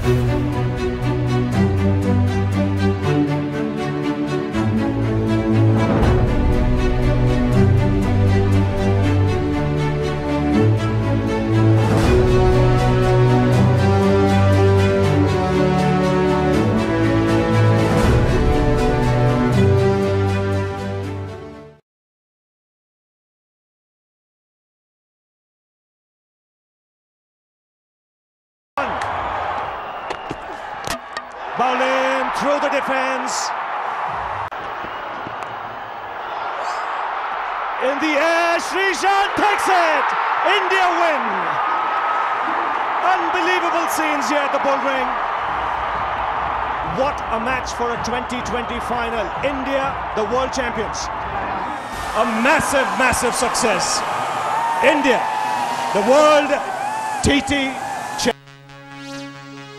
Bowling through the defense. In the air, Srishan takes it. India win. Unbelievable scenes here at the bull ring. What a match for a 2020 final. India, the world champions. A massive, massive success. India, the world TT champions.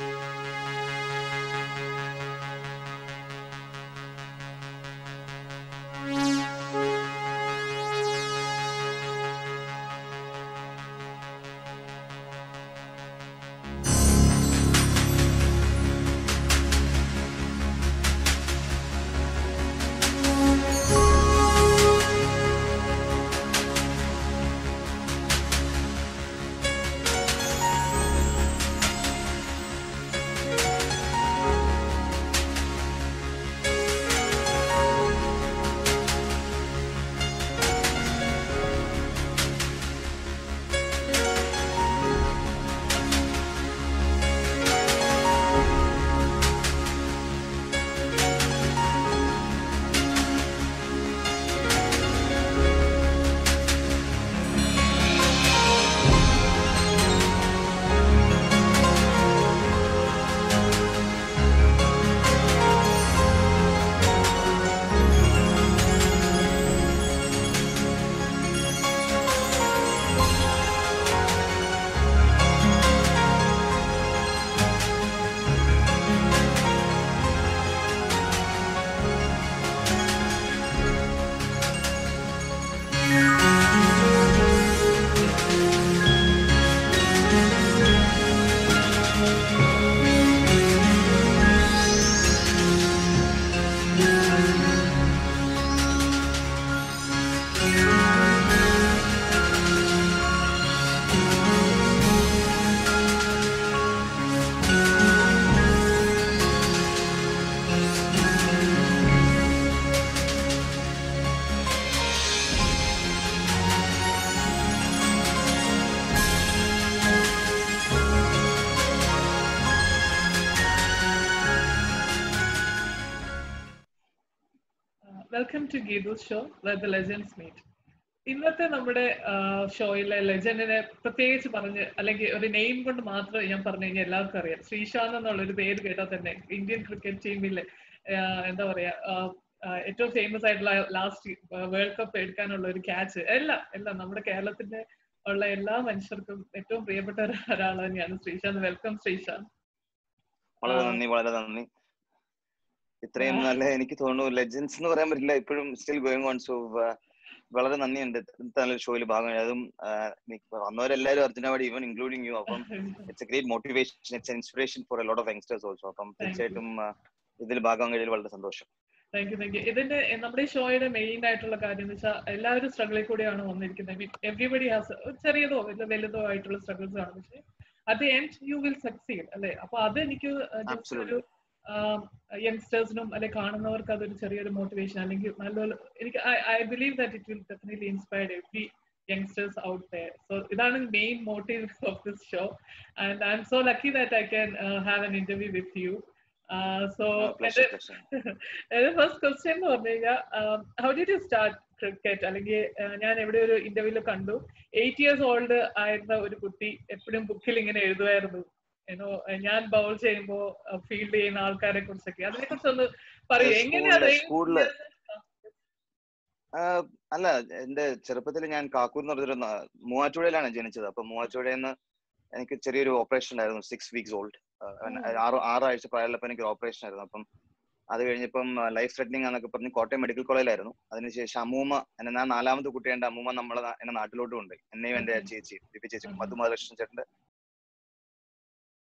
Welcome to Geethu's show where the legends meet ഇന്നത്തെ നമ്മുടെ ഷോയിലെ ലെജൻഡിനെ പ്രത്യേകിച്ച് പറഞ്ഞ് അല്ലെങ്കിൽ ഒരു name കൊണ്ട് മാത്രം ഞാൻ പറഞ്ഞു കഴിഞ്ഞാൽ എല്ലാവർക്കും അറിയാം ശ്രീശാന്ത് എന്നുള്ള ഒരു പേര് കേട്ടാൽ തന്നെ ഇന്ത്യൻ ക്രിക്കറ്റ് ടീമിലെ എന്താ പറയാ ഏറ്റവും ഫേമസ് ആയിട്ടുള്ള ലാസ്റ്റ് വേൾഡ് കപ്പ് എടുക്കാനുള്ള ഒരു ക്യാച്ച് എല്ലാം എല്ലാം നമ്മുടെ കേരളത്തിന്റെ ഉള്ള എല്ലാ മനുഷ്യർക്കും ഏറ്റവും പ്രിയപ്പെട്ട ഒരാൾ തന്നെയാണ് ശ്രീശാന്ത് വെൽക്കം ശ്രീശാന്ത് വളരെ നന്ദി വളരെ നന്ദി ഇത്രയും നല്ല എനിക്ക് തോന്നുന്നു ലെജൻസ് എന്ന് പറയാൻ പറ്റില്ല ഇപ്പോഴും സ്റ്റിൽ ഗോയിങ് ഓൺ സോ വളരെ നന്ദിയുണ്ട് നല്ലൊരു ഷോയിൽ ഭാഗമായി അതും വന്നവരെല്ലാവരും അർജുനവാടി ഈവൻ ഇൻക്ലൂഡിങ് യു അപ്പം it's a great motivation it's inspiration for a lot of youngsters also അപ്പം തീർച്ചയായിട്ടും ഇതിൽ ഭാഗം കഴിയൽ വളരെ സന്തോഷം താങ്ക് യു താങ്ക് യു ഇതിന്റെ നമ്മുടെ ഷോയുടെ മെയിൻ ആയിട്ടുള്ള കാര്യം എന്ന് വെച്ചാൽ എല്ലാവരും സ്ട്രഗിളിൽ കൂടിയാണ് വന്നിരിക്കുന്നത് എവ്രിബഡി ഹാസ് ചെറിയതോ ഇല്ല വലുതോ ആയിട്ടുള്ള സ്ട്രഗിൾസ് ആണ് പക്ഷെ at end you will succeed അല്ലെ അപ്പൊ അത് എനിക്ക് ജസ്റ്റ് ഒരു യങ്സ്റ്റേഴ്സിനും അല്ലെ കാണുന്നവർക്ക് അതൊരു ചെറിയൊരു മോട്ടിവേഷൻ അല്ലെങ്കിൽ നല്ലൊരു എനിക്ക് I believe that it will definitely inspired every youngsters out there so ഇതാണ് main motive of this show and I'm so lucky that I can have an interview with you so first question എന്ന് പറഞ്ഞു കഴിഞ്ഞാൽ how did you start cricket അല്ലെങ്കിൽ ഞാൻ എവിടെ ഒരു ഇന്റർവ്യൂല് കണ്ടു eight years old ആയിരുന്ന ഒരു കുട്ടി എപ്പോഴും ബുക്കിൽ ഇങ്ങനെ എഴുതുമായിരുന്നു ഏനോ ഞാൻ ബൗൾ ചെയ്യുമ്പോ ഫീൽഡ് ചെയ്യുന്ന ആൾക്കാരെ കുറിച്ചൊക്കെ അതിനെ കുറിച്ചൊന്ന് പറയൂ എങ്ങനെയാണ് സ്കൂളില് അല്ല എന്റെ ചെറുപ്പത്തിൽ ഞാൻ കാക്കൂർ എന്ന് പറഞ്ഞൊരു മൂവാറ്റുപുഴയിലാണ് ജനിച്ചത് അപ്പൊ മൂവാറ്റുപുഴയിൽ നിന്ന് എനിക്ക് ചെറിയൊരു ഓപ്പറേഷൻ ഉണ്ടായിരുന്നു സിക്സ് വീക്സ് ഓൾഡ് ആറ് ആറാഴ്ച പ്രായമുള്ളപ്പോൾ എനിക്ക് ഓപ്പറേഷൻ ആയിരുന്നു അപ്പം അത് കഴിഞ്ഞപ്പം ലൈഫ് ത്രെറ്റനിങ് ആണെന്നൊക്കെ പറഞ്ഞ് കോട്ടയം മെഡിക്കൽ കോളേജിലായിരുന്നു അതിനുശേഷം അമ്മൂമ്മ എന്നെ ഞാൻ നാലാമത്തെ കുട്ടിയുണ്ട് അമ്മൂമ്മ നമ്മളെ എന്നെ നാട്ടിലോട്ട് കൊണ്ട് എന്നെയും എന്റെ ചേച്ചി ദിവ്യ ചേച്ചി മധു മഹാലക്ഷ്മി ചേട്ടന്റെ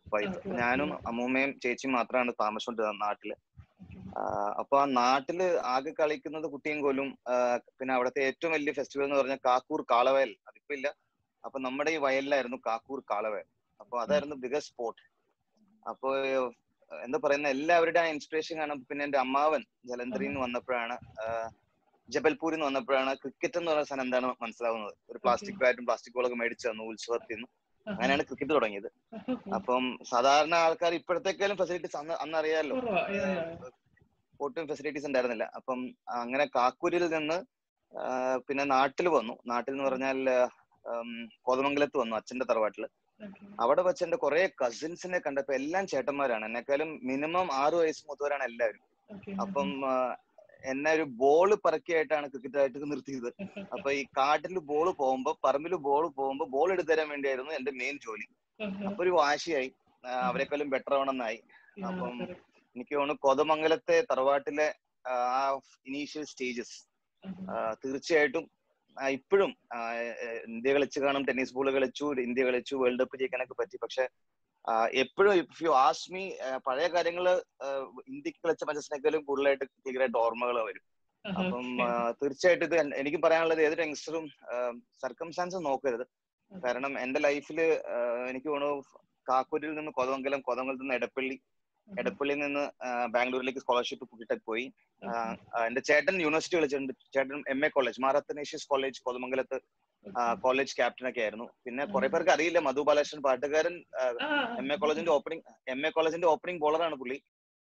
വൈഫ് Okay, ഞാനും okay. അമ്മൂമ്മയും ചേച്ചിയും മാത്രമാണ് താമസിച്ചോണ്ടിരുന്നത് നാട്ടില് ആഹ് അപ്പൊ ആ നാട്ടില് ആകെ കളിക്കുന്നത് കുട്ടിയും കോലും ആഹ് പിന്നെ അവിടുത്തെ ഏറ്റവും വലിയ ഫെസ്റ്റിവൽ എന്ന് പറഞ്ഞാൽ കാക്കൂർ കാളവയൽ അതിപ്പോ ഇല്ല അപ്പൊ നമ്മുടെ ഈ വയലിലായിരുന്നു കാക്കൂർ കാളവയൽ അപ്പൊ അതായിരുന്നു ബിഗസ്റ്റ് സ്പോട്ട് അപ്പൊ ഏഹ്, എന്താ പറയുന്ന എല്ലാവരുടെ ആ ഇൻസ്പിറേഷൻ കാണാൻ പിന്നെ എന്റെ അമ്മാവൻ ജലന്ധറിയിൽ നിന്ന് വന്നപ്പോഴാണ് ആഹ്, ജബൽപൂരിൽ നിന്ന് വന്നപ്പോഴാണ് ക്രിക്കറ്റ് എന്ന് പറയുന്ന സാധനം എന്താണ് മനസ്സിലാവുന്നത് ഒരു പ്ലാസ്റ്റിക് ബാറ്റും പ്ലാസ്റ്റിക് ബോളൊക്കെ മേടിച്ചു തന്നു ഉത്സവത്തിൽ നിന്ന് അങ്ങനെയാണ് ക്രിക്കറ്റ് തുടങ്ങിയത് അപ്പം സാധാരണ ആൾക്കാർ ഇപ്പോഴത്തേക്കാളും ഫെസിലിറ്റീസ് അന്ന് അന്ന് അറിയാമല്ലോ കുറവാ yeah, yeah. ഒട്ടും ഫെസിലിറ്റീസ് ഉണ്ടായിരുന്നില്ല അപ്പം അങ്ങനെ കാക്കൂരിൽ നിന്ന് ആ, പിന്നെ നാട്ടിൽ വന്നു നാട്ടിൽ എന്ന് പറഞ്ഞാൽ ഉം, കോതമംഗലത്ത് വന്നു അച്ഛന്റെ തറവാട്ടില് Okay. അവിടെ വെച്ച് എന്റെ കുറെ കസിൻസിനെ കണ്ടപ്പോ എല്ലാം ചേട്ടന്മാരാണ് എന്നെക്കാളും മിനിമം ആറു വയസ്സ് മൂത്തവരാണ് എല്ലാവരും Okay. അപ്പം ആ, എന്നെ ഒരു ബോള് പറക്കിയായിട്ടാണ് ക്രിക്കറ്റ് ആയിട്ട് നിർത്തിയത് അപ്പൊ ഈ കാട്ടിൽ ബോൾ പോകുമ്പോ പറമ്പിൽ ബോൾ പോകുമ്പോ ബോൾ എടുത്തു തരാൻ വേണ്ടിയായിരുന്നു എന്റെ മെയിൻ ജോലി അപ്പൊ ഒരു വാശിയായി ആ, അവരെക്കാളും ബെറ്റർ ആവണമെന്നായി Yeah, അപ്പം correct. എനിക്ക് തോന്നുന്നു കോതമംഗലത്തെ തറവാട്ടിലെ ആ ഇനീഷ്യൽ സ്റ്റേജസ് തീർച്ചയായിട്ടും ആ, ഇപ്പോഴും ആ, ഏ, ഇന്ത്യ കളിച്ച് കാണും ടെന്നീസ് ബോൾ കളിച്ചു ഇന്ത്യ കളിച്ചു വേൾഡ് കപ്പ് ജയിക്കാനൊക്കെ പറ്റി പക്ഷെ എപ്പോഴും ഇഫ് യു ആസ് മീ പഴയ കാര്യങ്ങള് ആ, ഇന്ത്യക്ക് കളിച്ച മത്സരത്തിനേക്കാളും കൂടുതലായിട്ട് ക്ലിയർ ആയിട്ട് ഓർമ്മകൾ വരും അപ്പം ആ, തീർച്ചയായിട്ടും ഇത് എൻ- എനിക്ക് പറയാനുള്ളത് ഏതൊരു യങ്സ്റ്ററും സർക്കംസ്റ്റാൻസ് നോക്കരുത് കാരണം എന്റെ ലൈഫിൽ എനിക്ക് തോന്നുന്നു കാക്കൂരിൽ നിന്ന് കൊതമംഗലം കൊതമംഗലത്ത് നിന്ന് എടപ്പള്ളി എടപ്പള്ളിയിൽ നിന്ന് ആ, ബാംഗ്ലൂരിലേക്ക് സ്കോളർഷിപ്പ് കിട്ടിട്ട് പോയി ആ, ആ, എന്റെ ചേട്ടൻ യൂണിവേഴ്സിറ്റി കളിച്ചിട്ടുണ്ട് ചേട്ടൻ M A college Mar Athanasius college കോതമംഗലത്ത് കോളേജ് ക്യാപ്റ്റൻ ഒക്കെ ആയിരുന്നു പിന്നെ കുറെ പേർക്ക് അറിയില്ല മധു ബാലകൃഷ്ണൻ പാട്ടുകാരൻ എം എ കോളേജിന്റെ ഓപ്പണിംഗ് എം എ കോളേജിന്റെ ഓപ്പണിംഗ് ബോളറാണ് പുള്ളി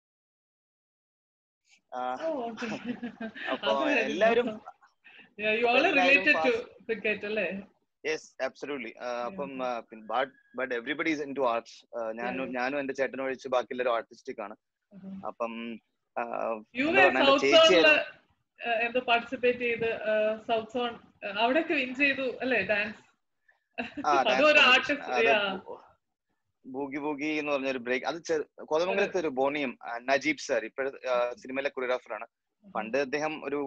ആ, അപ്പൊ എല്ലാവരും യു ആൾ എല്ലാവരും റിലേറ്റഡ് ടു fast- ക്രിക്കറ്റ് അല്ലേ യെസ് അബ്സല്യൂട്ട്ലി അപ്പം but but everybody is into arts ഞാനും Yeah. ഞാനും എന്റെ ചേട്ടനും ഒഴിച്ച് ബാക്കി എല്ലാവരും ആർട്ടിസ്റ്റിക് ആണ് അപ്പം ആ, യു എന്താ വേ പറഞ്ഞാ, എന്റെ സൗത്ത് സോണില് ചേച്ചിയായിരുന്നു എന്തോ പാർട്ടിസിപ്പേറ്റ് ചെയ്ത് സൗത്ത് സോൺ അവിടെയൊക്കെ വിൻ ചെയ്തു അല്ലേ ഡാൻസ് ആ, അതും dance ഒരു competition. ആർട്ടിസ്റ്റ് അത് ബൂഗി ബൂഗി എന്ന് പറഞ്ഞൊരു ബ്രേക്ക് അത് ചെറു- കോതമംഗലത്തെ ഒരു ബോണിയം ആ, നജീബ് സാർ ഇപ്പോഴത്തെ സിനിമയിലെ കൊറിയോഗ്രാഫറാണ് പണ്ട് അദ്ദേഹം ഒരു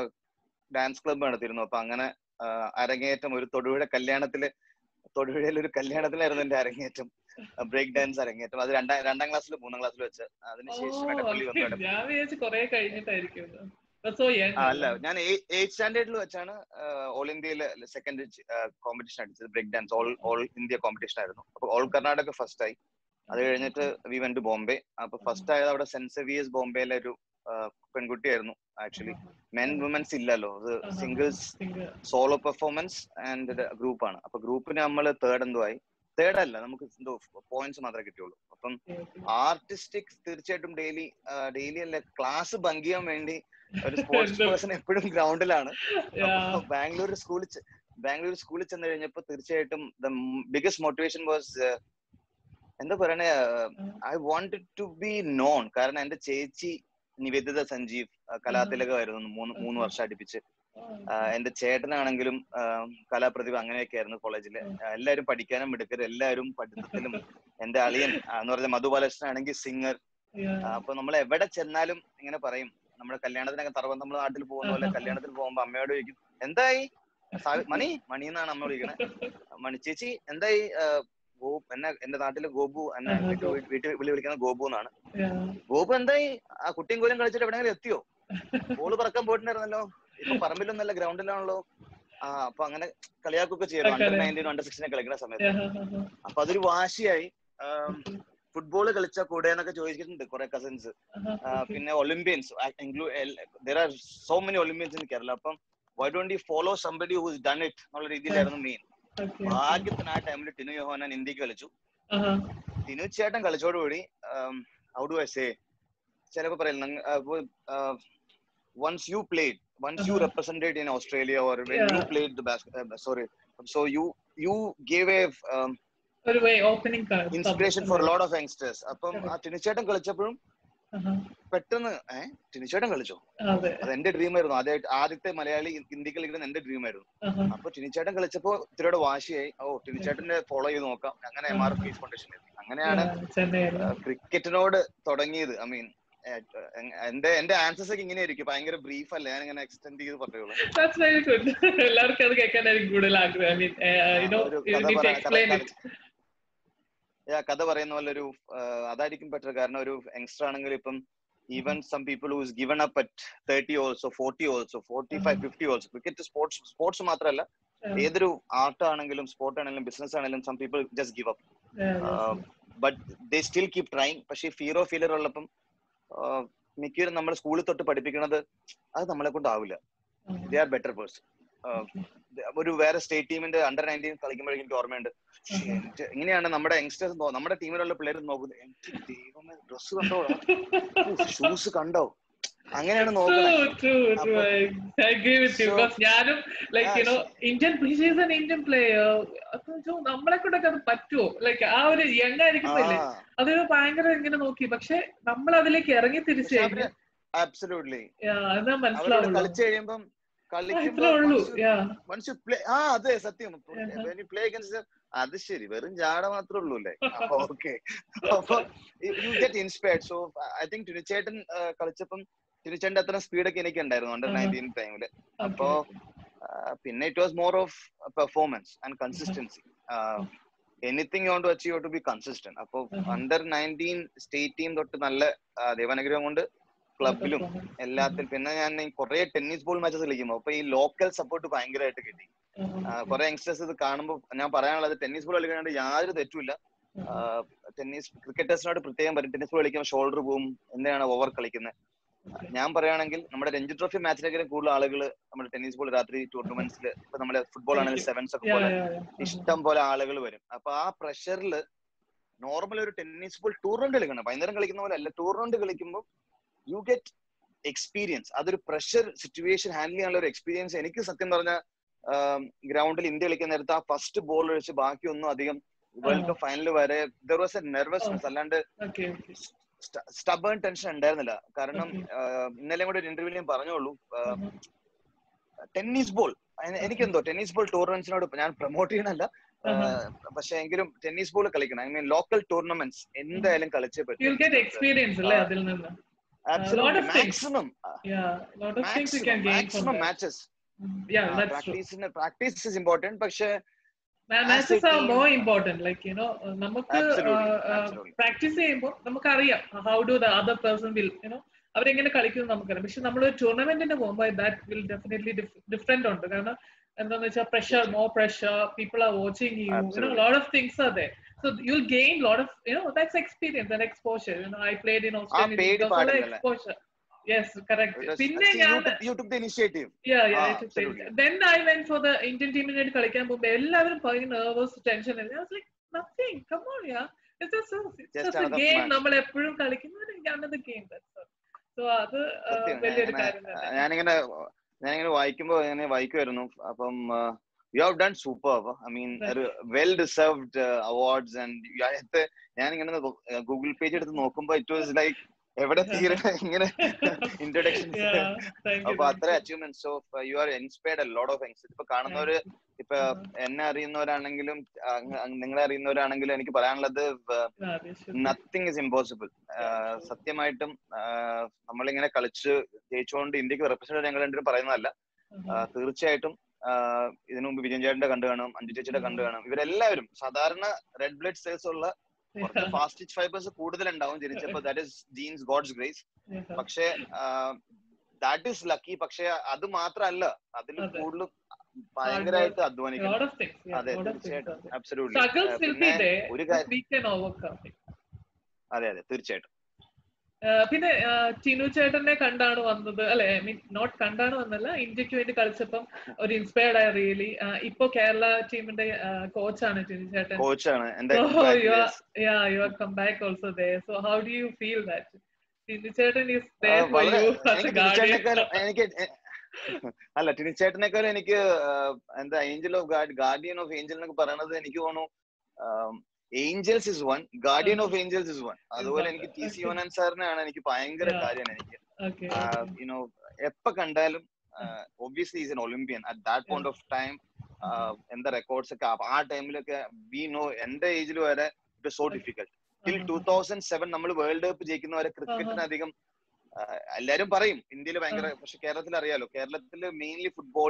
ഡാൻസ് ക്ലബ്ബ് നടത്തിയിരുന്നു അപ്പൊ അങ്ങനെ ആ, അരങ്ങേറ്റം ഒരു തൊടുപുഴ കല്യാണത്തില് തൊടുപുഴയിൽ ഒരു കല്യാണത്തിലായിരുന്നു എന്റെ അരങ്ങേറ്റം ബ്രേക്ക് ഡാൻസ് അരങ്ങേറ്റം അത് രണ്ടാം രണ്ടാം ക്ലാസ്സിൽ മൂന്നാം ക്ലാസ്സിൽ വെച്ച് അതിനുശേഷം എടപ്പള്ളി വന്നു എടപ്പള്ളി ഞാൻ വിചാരിച്ചു കൊറേ കഴിഞ്ഞിട്ടായിരിക്കും സോ ആ, അല്ല ഞാൻ എയ്റ്റ് സ്റ്റാൻഡേർഡിൽ വെച്ചാണ് ഓൾ ഇന്ത്യയിൽ സെക്കൻഡ് കോമ്പറ്റീഷൻ അടിച്ചത് break dance all all India competition ആയിരുന്നു അപ്പൊ ഓൾ കർണാടക ഫസ്റ്റ് ആയി അത് കഴിഞ്ഞിട്ട് വി വെന്റ് ബോംബെ അപ്പൊ ഫസ്റ്റ് ആയത് അവിടെ സെന്റ് സെവിയേഴ്സ് ബോംബെയിലെ ഒരു ആ, പെൺകുട്ടിയായിരുന്നു ആക്ച്വലി മെൻ വുമൻസ് ഇല്ലല്ലോ അത് singles solo performance and group ആണ് അപ്പൊ ഗ്രൂപ്പിന് നമ്മൾ തേർഡ് എന്തോ ആയി തേർഡ് അല്ല നമുക്ക് എന്തോ പോയിന്റ്സ് മാത്രമേ കിട്ടിയുള്ളൂ അപ്പം ആർട്ടിസ്റ്റിക് തീർച്ചയായിട്ടും ഡെയിലി ഡെയിലി അല്ല ക്ലാസ് ഭംഗ് ചെയ്യാൻ വേണ്ടി ഒരു സ്പോർട്സ് എന്ത്? പേഴ്സൺ എപ്പോഴും ഗ്രൗണ്ടിലാണ് അപ്പൊ ബാംഗ്ലൂർ സ്കൂളിൽ ബാംഗ്ലൂർ സ്കൂളിൽ ചെന്ന് കഴിഞ്ഞപ്പോ തീർച്ചയായിട്ടും ദ ബിഗസ്റ്റ് മോട്ടിവേഷൻ വാസ് എന്താ പറയണേ I wanted to be known കാരണം എന്റെ ചേച്ചി നിവേദിത സഞ്ജീവ് ആ, കലാതിലകമായിരുന്നു മൂന്ന് മൂന്ന് വർഷം അടുപ്പിച്ച് ആ, എന്റെ ചേട്ടനാണെങ്കിലും ആ, കലാപ്രതിഭ അങ്ങനെയൊക്കെ ആയിരുന്നു കോളേജില് എല്ലാവരും പഠിക്കാനും എടുക്കരുത് എല്ലാവരും പഠിത്തത്തിലും എന്റെ അളിയൻ ആ, എന്ന് പറഞ്ഞ മധു ബാലകൃഷ്ണൻ ആണെങ്കിൽ സിംഗർ അപ്പൊ നമ്മൾ എവിടെ ചെന്നാലും ഇങ്ങനെ പറയും നമ്മുടെ കല്യാണത്തിനൊക്കെ തറവ നമ്മുടെ നാട്ടിൽ പോകുന്ന പോലെ കല്യാണത്തിന് പോകുമ്പോ അമ്മയോട് ചോദിക്കും എന്തായി സാവി- മണി മണി എന്നാണ് അമ്മ വിളിക്കണേ മണി ചേച്ചി എന്തായി ആ, ഗോ എന്നെ എന്റെ നാട്ടില് ഗോപു എന്നെ ആഹാ, വീട്ടിൽ ഗോപു. വീട്ടിൽ വിളി വിളിക്കുന്നത് ഗോപു എന്നാണ് ഗോപു എന്തായി ആ കുട്ടിയും കോലും കളിച്ചിട്ട് എവിടെയെങ്കിലും എത്തിയോ ബോള് പറക്കാൻ പോയിട്ടുണ്ടായിരുന്നല്ലോ ഇപ്പൊ പറമ്പിലൊന്നല്ല ഗ്രൗണ്ടിലാണല്ലോ ആ അപ്പൊ അങ്ങനെ കളിയാക്കൊക്കെ ചെയ്യണം അണ്ടർ കളി- നയൻറ്റീൻ അണ്ടർ സിക്സ്റ്റിനെ കളിക്കുന്ന സമയത്ത് അപ്പൊ അതൊരു വാശിയായി ഫുട്ബോൾ കളിച്ച കൂടെ എന്നൊക്കെ ചോദിച്ചിട്ടുണ്ട് കുറെ കസിൻസ് പിന്നെ Olympians there are so many Olympians in Kerala അപ്പം why don't you follow somebody who's done it എന്നുള്ള രീതിയിലായിരുന്നു മെയിൻ ഭാഗ്യത്തിന് ആ ടൈമിൽ ടിനു യോഹനാൻ ഇന്ത്യക്ക് കളിച്ചു ടിനു ചേട്ടൻ കളിച്ചോടുകൂടി ഹൗ ഡു ഐ സേ ചിലപ്പോ പറയില്ല once you played once you Uh-huh. represented in australia or when you Yeah. played the basket uh, sorry so you you gave a um, ഒരു way opening inspiration for lot of youngsters അപ്പം ആ ടിനിച്ചേട്ടൻ കളിച്ചപ്പോഴും പെട്ടെന്ന് ഏഹ് ടിനിച്ചേട്ടൻ കളിച്ചോ അതെ അത് എന്റെ dream ആയിരുന്നു ആദ്യമായിട്ട് ആദ്യത്തെ മലയാളി ഇന്ത്യ കളിക്കുന്ന എന്റെ ഡ്രീം ആയിരുന്നു ആഹാ. അപ്പൊ ടിനിച്ചേട്ടൻ കളിച്ചപ്പോ ഇത്തിരിയുടെ വാശിയായി ഓ ടിനിച്ചേട്ടനെ ഫോളോ ചെയ്ത് നോക്കാം അങ്ങനെ എം ആർ ഫീസ് ഫൗണ്ടേഷൻ അങ്ങനെയാണ് Yeah, ചെന്നൈയില് ക്രിക്കറ്റിനോട് തുടങ്ങിയത് ഐ മീൻ എന്റെ എന്റെ ആൻസേഴ്സ് ഒക്കെ ഇങ്ങനെ ആയിരിക്കും ഭയങ്കര ബ്രീഫ് അല്ല ഞാൻ ഇങ്ങനെ എക്സ്റ്റെൻഡ് ചെയ്ത് പറയുള്ളൂ ദാറ്റ്സ് വെരി ഗുഡ് എല്ലാവർക്കും അത് കേൾക്കാനായിരിക്കും കൂടുതൽ ആഗ്രഹം ഐ മീൻ യു നോ ഒരു യു കഥ നീഡ് ടു പറയാൻ എക്സ്പ്ലെയിൻ കഥ- ഇറ്റ് yeah, കഥ പറയുന്ന പോലെ ഒരു അതായിരിക്കും ബെറ്റർ കാരണം ഒരു യങ്സ്റ്റർ ആണെങ്കിൽ ഇപ്പം even some people who's given up at thirty also forty also forty five fifty also cricket sports sports മാത്രമല്ല ഏതൊരു ആർട്ട് ആണെങ്കിലും സ്പോർട്ട് ആണെങ്കിലും ബിസിനസ് ആണെങ്കിലും some people just give up but they still keep trying പക്ഷേ fear of failure ഉള്ളപ്പം മിക്കവരും നമ്മൾ സ്കൂളിൽ തൊട്ട് പഠിപ്പിക്കുന്നത് അത് നമ്മളെ കൊണ്ടാവില്ല ദേ ആർ ബെറ്റർ പേഴ്സൺ ഒരു വേറെ സ്റ്റേറ്റ് ടീമിന്റെ അണ്ടർ നയൻറ്റീൻ കളിക്കുമ്പോഴേക്കും എനിക്ക് ഓർമ്മയുണ്ട് ഇങ്ങനെയാണ് നമ്മുടെ യങ്സ്റ്റേഴ്സ് നമ്മുടെ ടീമിലുള്ള പിള്ളേർ നോക്കുന്നത് എനിക്ക് ദൈവമേ ഡ്രസ് കണ്ടോ ഷൂസ് കണ്ടോ അങ്ങനെയാണ് ഞാനും like you know Indian is an Indian player നമ്മളെ കൊണ്ടൊക്കെ അത് പറ്റുമോ ലൈക്ക് ആ ഒരു യങ് ആയിരിക്കുമ്പോല്ലേ അത് ഭയങ്കര ഇങ്ങനെ നോക്കി പക്ഷെ നമ്മൾ അതിലേക്ക് ഇറങ്ങി തിരിച്ചു കഴിഞ്ഞു മനസ്സിലാവുള്ളൂ കളിച്ചു കഴിയുമ്പം ആ അതെ സത്യം പ്ലേ അഗൻസ്റ്റ് അത് ശരി വെറും ജാട മാത്രമേ ഉള്ളൂ അല്ലേ ഓക്കെ അപ്പൊ you get inspired so I think ടിനിച്ചേട്ടൻ കളിച്ചപ്പം ടിനിച്ചേട്ടന്റെ അത്ര സ്പീഡൊക്കെ എനിക്ക് ഉണ്ടായിരുന്നു അണ്ടർ നയൻറ്റീൻ ടൈമില് അപ്പോ പിന്നെ it was more of performance and consistency anything you to achieve to be consistent അപ്പൊ അണ്ടർ നയൻറ്റീൻ സ്റ്റേറ്റ് ടീം തൊട്ട് നല്ല ദൈവാനുഗ്രഹം കൊണ്ട് ക്ലബിലും എല്ലാത്തിലും പിന്നെ ഞാൻ കുറെ ടെന്നീസ് ബോൾ മാച്ചസ് കളിക്കുമ്പോ അപ്പൊ ഈ ലോക്കൽ സപ്പോർട്ട് ഭയങ്കരമായിട്ട് കിട്ടി കുറെ യങ്സ്റ്റേഴ്സ് ഇത് കാണുമ്പോൾ ഞാൻ പറയാനുള്ളത് ടെന്നീസ് ബോൾ കളിക്കാണ്ട് യാതൊരു തെറ്റുമില്ല ടെന്നീസ് ക്രിക്കറ്റേഴ്സിനോട് പ്രത്യേകം പറയും ടെന്നീസ് ബോൾ കളിക്കുമ്പോൾ ഷോൾഡർ പോവും എന്തിനാണ് ഓവർ കളിക്കുന്നത് ഞാൻ പറയുകയാണെങ്കിൽ നമ്മുടെ രഞ്ജി ട്രോഫി മാച്ചിനെങ്കിലും കൂടുതൽ ആളുകൾ നമ്മുടെ ടെന്നീസ് ബോൾ രാത്രി ടൂർണമെന്റ്സിൽ ഇപ്പൊ നമ്മുടെ ഫുട്ബോൾ ആണെങ്കിൽ സെവൻസ് ഒക്കെ പോലെ ഇഷ്ടം പോലെ ആളുകൾ വരും അപ്പൊ ആ പ്രഷറിൽ നോർമൽ ഒരു ടെന്നീസ് ബോൾ ടൂർണമെന്റ് കളിക്കണം വൈകുന്നേരം കളിക്കുന്ന പോലെ അല്ല ടൂർണമെന്റ് കളിക്കുമ്പോൾ യു ഗെറ്റ് എക്സ്പീരിയൻസ് അതൊരു പ്രഷർ സിറ്റുവേഷൻ ഹാൻഡിൽ ചെയ്യാനുള്ള ഒരു എക്സ്പീരിയൻസ് എനിക്ക് സത്യം പറഞ്ഞ ഗ്രൗണ്ടിൽ ഇന്ത്യ കളിക്കുന്ന നേരത്ത് ആ ഫസ്റ്റ് ബോൾ ഒഴിച്ച് ബാക്കിയൊന്നും അധികം വേൾഡ് കപ്പ് ഫൈനൽ വരെ ദർ വാസ് എ നെർവസ്നെസ് അല്ലാണ്ട് സ്റ്റബേൺ ടെൻഷൻ ഉണ്ടായിരുന്നില്ല കാരണം ഇന്നലെ കൂടെ ഒരു ഇന്റർവ്യൂ ഞാൻ പറഞ്ഞോളൂ ടെന്നീസ് ബോൾ എനിക്കെന്തോ ടെന്നീസ് ബോൾ ടൂർണമെന്റ്സിനോട് ഞാൻ പ്രൊമോട്ട് ചെയ്യണല്ല പക്ഷെ എങ്കിലും ടെന്നീസ് ബോൾ കളിക്കണം ഐ മീൻ ലോക്കൽ ടൂർണമെന്റ്സ് എന്തായാലും കളിച്ചേ പറ്റും എക്സ്പീരിയൻസ് അല്ലേ അതിൽ നിന്ന് maximum maximum matches practice is important പക്ഷേ matches are more important like you know നമുക്ക് പ്രാക്ടീസ് ചെയ്യുമ്പോൾ നമുക്കറിയാം how do the other person will you know അവരെങ്ങനെ കളിക്കുന്നത് നമുക്കറിയാം പക്ഷെ നമ്മൾ ടൂർണമെന്റിന് പോകുമ്പോൾ ദാറ്റ് വിൽ ഡെഫിനറ്റ്ലി ഡിഫറെന്റ് ഉണ്ട് കാരണം എന്താന്ന് വെച്ചാൽ pressure more pressure people are watching you you know lot of things are they So you'll gain a lot of, you know, that's experience and exposure. You know, I played in Australia. Ah, exposure. Yes, correct. പിന്നെ ഞാൻ you took the initiative. Yeah, yeah, I took the Then I went for the Indian team in കളിക്കാൻ പോകുമ്പോൾ എല്ലാവരും ഭയങ്കര nervous tension I was like, nothing. Come on, yeah. It's just, it's just, just a game. നമ്മൾ എപ്പോഴും കളിക്കുന്നത് another game. That's all. So അത് വലിയൊരു കാര്യം ഞാനിങ്ങനെ ഞാനിങ്ങനെ വായിക്കുമ്പോൾ ഇങ്ങനെ വായിക്കുമായിരുന്നു അപ്പം you have done super I mean well deserved awards and ഞാൻ ഇങ്ങനെ ഗൂഗിൾ പേജ് എടുത്ത് നോക്കുമ്പോ ഇറ്റ് വാസ് ലൈക്ക് എവിടെ തീരണ ഇങ്ങനെ ഇൻട്രൊഡക്ഷൻ അപ്പൊ അത്ര achievement so you are inspired lot of youngs ഇപ്പൊ കാണുന്നവര് ഇപ്പൊ എന്നെ അറിയുന്നവരാണെങ്കിലും നിങ്ങളെ അറിയുന്നവരാണെങ്കിലും എനിക്ക് പറയാനുള്ളത് നത്തിങ് ഇസ് ഇമ്പോസിബിൾ സത്യമായിട്ടും നമ്മളിങ്ങനെ കളിച്ച് ജയിച്ചുകൊണ്ട് ഇന്ത്യക്ക് റെപ്രസെന്റ് ഞങ്ങൾ രണ്ടുപേരും പറയുന്നതല്ല തീർച്ചയായിട്ടും ഇതിനു മുമ്പ് വിജയൻ ചേട്ടന്റെ കണ്ടു കാണും അഞ്ചു ചേച്ചിയുടെ കണ്ടു കാണും ഇവരെല്ലാവരും സാധാരണ റെഡ് ബ്ലഡ് സെൽസ് ഉള്ള കുറച്ച് ഫാസ്റ്റ് ഫൈബേഴ്സ് കൂടുതൽ ഉണ്ടാവും ജനിച്ചപ്പോ that is genes God's grace പക്ഷേ ദാറ്റ് ഈസ് ലക്കി പക്ഷെ അത് മാത്രമല്ല അതിൽ കൂടുതൽ ഭയങ്കരമായിട്ട് അധ്വാനിക്കണം അതെ തീർച്ചയായിട്ടും അബ്സല്യൂട്ട്ലി ഒരു അതെ അതെ തീർച്ചയായിട്ടും പിന്നെ ടിനു ചേട്ടനെ കണ്ടാണ് വന്നത് അല്ലെ ഐ മീൻ നോട്ട് കണ്ടാണ് വന്നല്ല ഇന്ത്യക്ക് വേണ്ടി കളിച്ചപ്പം ഒരു ഇൻസ്പയർഡ് ആയ റിയലി ഇപ്പൊ കേരള ടീമിന്റെ കോച്ചാണ് ടിനു ചേട്ടൻ you are come back also they so how do you feel that Tinu ചേട്ടൻ ഈസ് എനിക്ക് അല്ല ടിനു ചേട്ടനേക്കാളും എനിക്ക് എന്താ angel of God guardian of angel എന്നൊക്കെ പറയണത് എനിക്ക് തോന്നുന്നു angels is one guardian of angels is one അതുപോലെ എനിക്ക് ടി സി ഓനൻ സാറിനെയാണ് എനിക്ക് ഭയങ്കര കാര്യമാണ് എനിക്ക് യുനോ എപ്പോ കണ്ടാലും obviously is an Olympian at that point of time എന്താ റെക്കോർഡ്സ് ഒക്കെ ആ ടൈമിലൊക്കെ വി നോ എന്റെ ഏജിൽ വരെ it so difficult till two thousand seven നമ്മൾ വേൾഡ് കപ്പ് ജയിക്കുന്നവരെ ക്രിക്കറ്റിന് അധികം എല്ലാരും പറയും ഇന്ത്യയിൽ ഭയങ്കര പക്ഷെ കേരളത്തിൽ അറിയാലോ കേരളത്തിൽ മെയിൻലി ഫുട്ബോൾ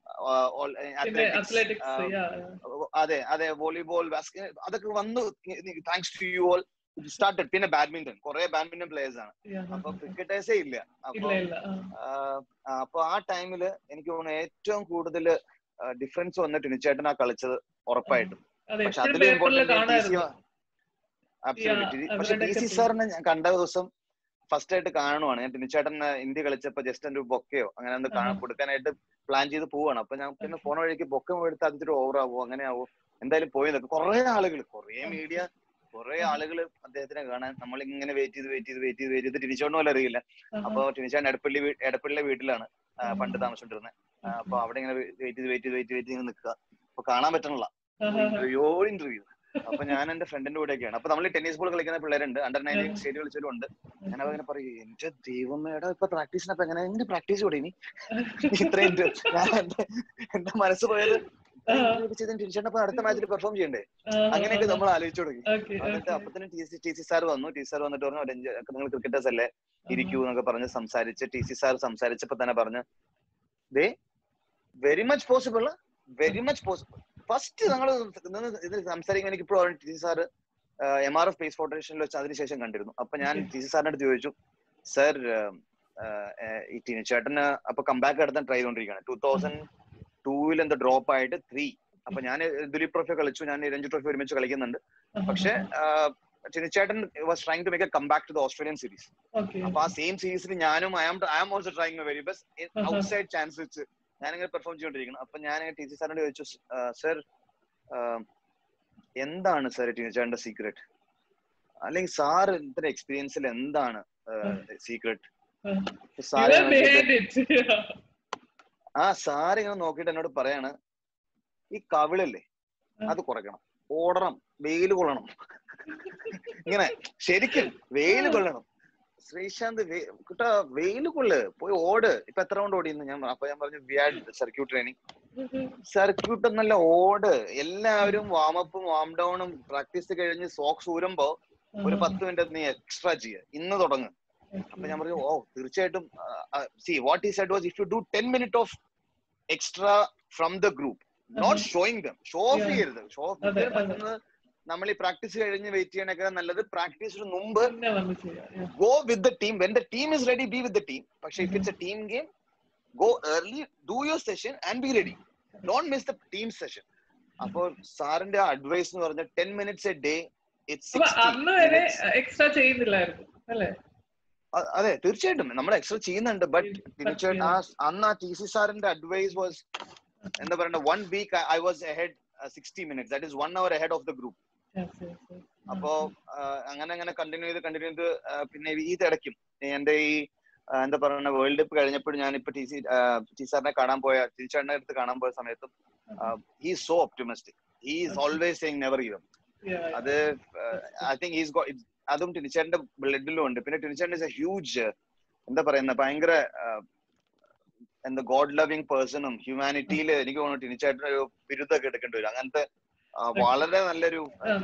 പിന്നെ അത്ലറ്റിക്സ് അതെ അതെ വോളിബോൾ അതൊക്കെ വന്നു thanks to you all started പിന്നെ ബാഡ്മിന്റൺ കുറെ ബാഡ്മിന്റൺ പ്ലേയേഴ്സ് ആണ് അപ്പൊ ക്രിക്കറ്റേഴ്സേ ഇല്ല അപ്പൊ അപ്പൊ ആ ടൈമില് എനിക്ക് തോന്നുന്നു ഏറ്റവും കൂടുതൽ ഡിഫറൻസ് വന്ന ടിനിച്ചേട്ടനാ കളിച്ചത് ഉറപ്പായിട്ടും പക്ഷെ അതിൽ ഇമ്പോർട്ടന്റ് പക്ഷെ ടി സി സാറിനെ ഞാൻ കണ്ട ദിവസം ഫസ്റ്റ് ആയിട്ട് കാണുവാണ് ഞാൻ ടിനിച്ചേട്ടൻ ഇന്ത്യ കളിച്ചപ്പോ ജസ്റ്റ് ഒരു ബൊക്കയോ അങ്ങനെ ഒന്ന് കാണാൻ കൊടുക്കാനായിട്ട് പ്ലാൻ ചെയ്ത് പോവാണ് അപ്പൊ ഞാൻ പിന്നെ പോണ വഴിക്ക് ബൊക്ക എടുത്ത് അതിന്റെ ഓവർ ആവോ അങ്ങനെ ആവോ എന്തായാലും പോയി കുറെ ആളുകൾ കുറെ മീഡിയ കുറെ ആളുകൾ അദ്ദേഹത്തിനെ കാണാൻ നമ്മൾ ഇങ്ങനെ വെയിറ്റ് ചെയ്ത് വെയിറ്റ് ചെയ്ത് വെയിറ്റ് ചെയ്ത് വെയിറ്റ് ചെയ്ത് ടിനിച്ചോണ്ട് പോലെ അറിയില്ല അപ്പൊ ടിനിച്ചാൻ എടപ്പള്ളി എടപ്പള്ളിയിലെ വീട്ടിലാണ് പണ്ട് താമസിച്ചോണ്ടിരുന്നത് അപ്പൊ അവിടെ ഇങ്ങനെ വെയിറ്റ് ചെയ്ത് വെയിറ്റ് ചെയ്ത് വെയിറ്റ് ചെയ്ത് ഇങ്ങനെ നിൽക്കുക അപ്പൊ കാണാൻ പറ്റണില്ല ഇന്റർവ്യൂ ഇന്റർവ്യൂ അപ്പൊ ഞാൻ എന്റെ ഫ്രണ്ടിന്റെ കൂടെയൊക്കെയാണ് അപ്പൊ നമ്മൾ ടെന്നീസ് ബോൾ കളിക്കുന്ന പിള്ളേരുണ്ട് അണ്ടർ നയൻറ്റീൻ സ്റ്റേറ്റ് കളിച്ചവരും ഉണ്ട് ഞാൻ അങ്ങനെ പറയും എന്റെ ദൈവമേടാ ഇപ്പൊ പ്രാക്ടീസിനപ്പൊ എങ്ങനെ എങ്ങനെ പ്രാക്ടീസ് കൂടെ ഇനി ഇത്രയും ഞാൻ എന്റെ എന്റെ മനസ്സ് പോയത് തിരിച്ചപ്പോ അടുത്ത മാച്ചിൽ പെർഫോം ചെയ്യണ്ടേ അങ്ങനെയൊക്കെ നമ്മൾ ആലോചിച്ചു തുടങ്ങി എന്നിട്ട് അപ്പത്തിന് T C T C sir വന്നു ടി സാർ വന്നിട്ട് പറഞ്ഞു നിങ്ങൾ ക്രിക്കറ്റേഴ്സ് അല്ലേ ഇരിക്കൂ എന്നൊക്കെ പറഞ്ഞ് സംസാരിച്ച് ടി സി സാർ സംസാരിച്ചപ്പോ തന്നെ പറഞ്ഞു they very much possible very much possible first ഞങ്ങൾ ഇത് സംസാരിക്കുമ്പോൾ എനിക്ക് ഇപ്പോഴും T C sir M R F pace ഫൗണ്ടേഷനിൽ വെച്ച് അതിനുശേഷം കണ്ടിരുന്നു അപ്പൊ ഞാൻ ടി സി സാറിന്റെ അടുത്ത് ചോദിച്ചു സർ ഈ ടിനിച്ചേട്ടന് അപ്പൊ കമ്പാക്ക് നടത്താൻ ട്രൈ ചെയ്തോണ്ടിരിക്കുകയാണ് ടൂ തൗസൻഡ് ടൂവിൽ എന്താ ഡ്രോപ്പ് ആയിട്ട് ത്രീ അപ്പൊ ഞാൻ ദുലീപ് ട്രോഫി കളിച്ചു ഞാൻ രഞ്ജു ട്രോഫി ഒരുമിച്ച് കളിക്കുന്നുണ്ട് പക്ഷെ ചിനിച്ചേട്ടൻ was trying to make a comeback to the Australian series അപ്പൊ ആ സെയിം സീരീസിൽ ഞാനും I am I am also trying my very best outside chance വെച്ച് ഞാനിങ്ങനെ പെർഫോം ചെയ്തോണ്ടിരിക്കണം അപ്പൊ ഞാൻ ടി സി സാറിനോട് ചോദിച്ചു സർ എന്താണ് സർ ടിനിച്ചേട്ടന്റെ സീക്രട്ട് അല്ലെങ്കിൽ സാർ ഇത്ര എക്സ്പീരിയൻസിൽ എന്താണ് സീക്രട്ട് ആ സാർ ഇങ്ങനെ നോക്കിയിട്ട് എന്നോട് പറയാണ് ഈ കവിളല്ലേ അത് കുറയ്ക്കണം ഓടണം വെയിൽ കൊള്ളണം ഇങ്ങനെ ശരിക്കും വെയിൽ കൊള്ളണം ശ്രീശാന്ത് കുട്ടാ വെയിൽ കൊള്ളു പോയി ഓട് ഇപ്പൊ എത്ര റൗണ്ട് ഓടിയെന്ന് ഞാൻ അപ്പൊ ഞാൻ പറഞ്ഞു we add circuit training circuit എന്നല്ല ഓട് എല്ലാവരും വാമപ്പും വാം ഡൗണും പ്രാക്ടീസ് കഴിഞ്ഞ് സോക്സ് ഊരുമ്പോ ഒരു പത്ത് മിനിറ്റ് നീ എക്സ്ട്രാ ചെയ്യുക ഇന്ന് തുടങ്ങ് അപ്പൊ ഞാൻ പറഞ്ഞു ഓ തീർച്ചയായിട്ടും see what is said was if you do ten minute of extra from the group not showing them show off ചെയ്യരുത് ഷോ ഓഫ് പറ്റുന്നത് നമ്മൾ ഈ പ്രാക്ടീസ് കഴിഞ്ഞ് വെയിറ്റ് ചെയ്യണൊക്കെ നല്ലത് പ്രാക്ടീസിന് മുമ്പ് go with the team when the team is ready be with the team പക്ഷെ if it's a team game go early do your session and be ready don't miss the team session അപ്പോൾ സാറിന്റെ advice എന്ന് പറഞ്ഞ ten minutes A day അന്ന് വരെ extra ചെയ്യുന്നില്ലായിരുന്നു അല്ലേ അതെ തീർച്ചയായിട്ടും നമ്മൾ എക്സ്ട്രാ ചെയ്യുന്നുണ്ട് ബട്ട് തീർച്ചയായിട്ടും ആ അന്ന് ആ ടി സി സാറിന്റെ അഡ്വൈസ് വാസ് എന്താ പറയണ്ട one week I was ahead sixty minutes that is one hour ahead of the group അപ്പോ അങ്ങനെ അങ്ങനെ കണ്ടിന്യൂ ചെയ്ത് കണ്ടിന്യൂ ചെയ്ത് പിന്നെ ഈ തിടയ്ക്കും എന്റെ ഈ എന്താ പറയുക വേൾഡ് കപ്പ് കഴിഞ്ഞപ്പോൾ ഞാൻ ഇപ്പൊ ടി സി ടി സാറിനെ കാണാൻ പോയ ടി ചേട്ടനെ അടുത്ത് കാണാൻ പോയ സമയത്തും he so optimistic he is always saying never even അത് ഐ തിങ്ക് ഹീസ് അതും ടിനിച്ചേട്ടന്റെ ബ്ലഡിലും ഉണ്ട് പിന്നെ ടിനിച്ചേട്ടൻ ഇസ് എ ഹ്യൂജ് എന്താ പറയുന്ന ഭയങ്കര എന്താ ഗോഡ് ലവിങ് പേഴ്സണും ഹ്യൂമാനിറ്റിയിൽ എനിക്ക് തോന്നുന്നു ടിനിച്ചേട്ടൻ ഒരു ബിരുദമൊക്കെ എടുക്കേണ്ടി വരും അങ്ങനത്തെ വളരെ നല്ലൊരു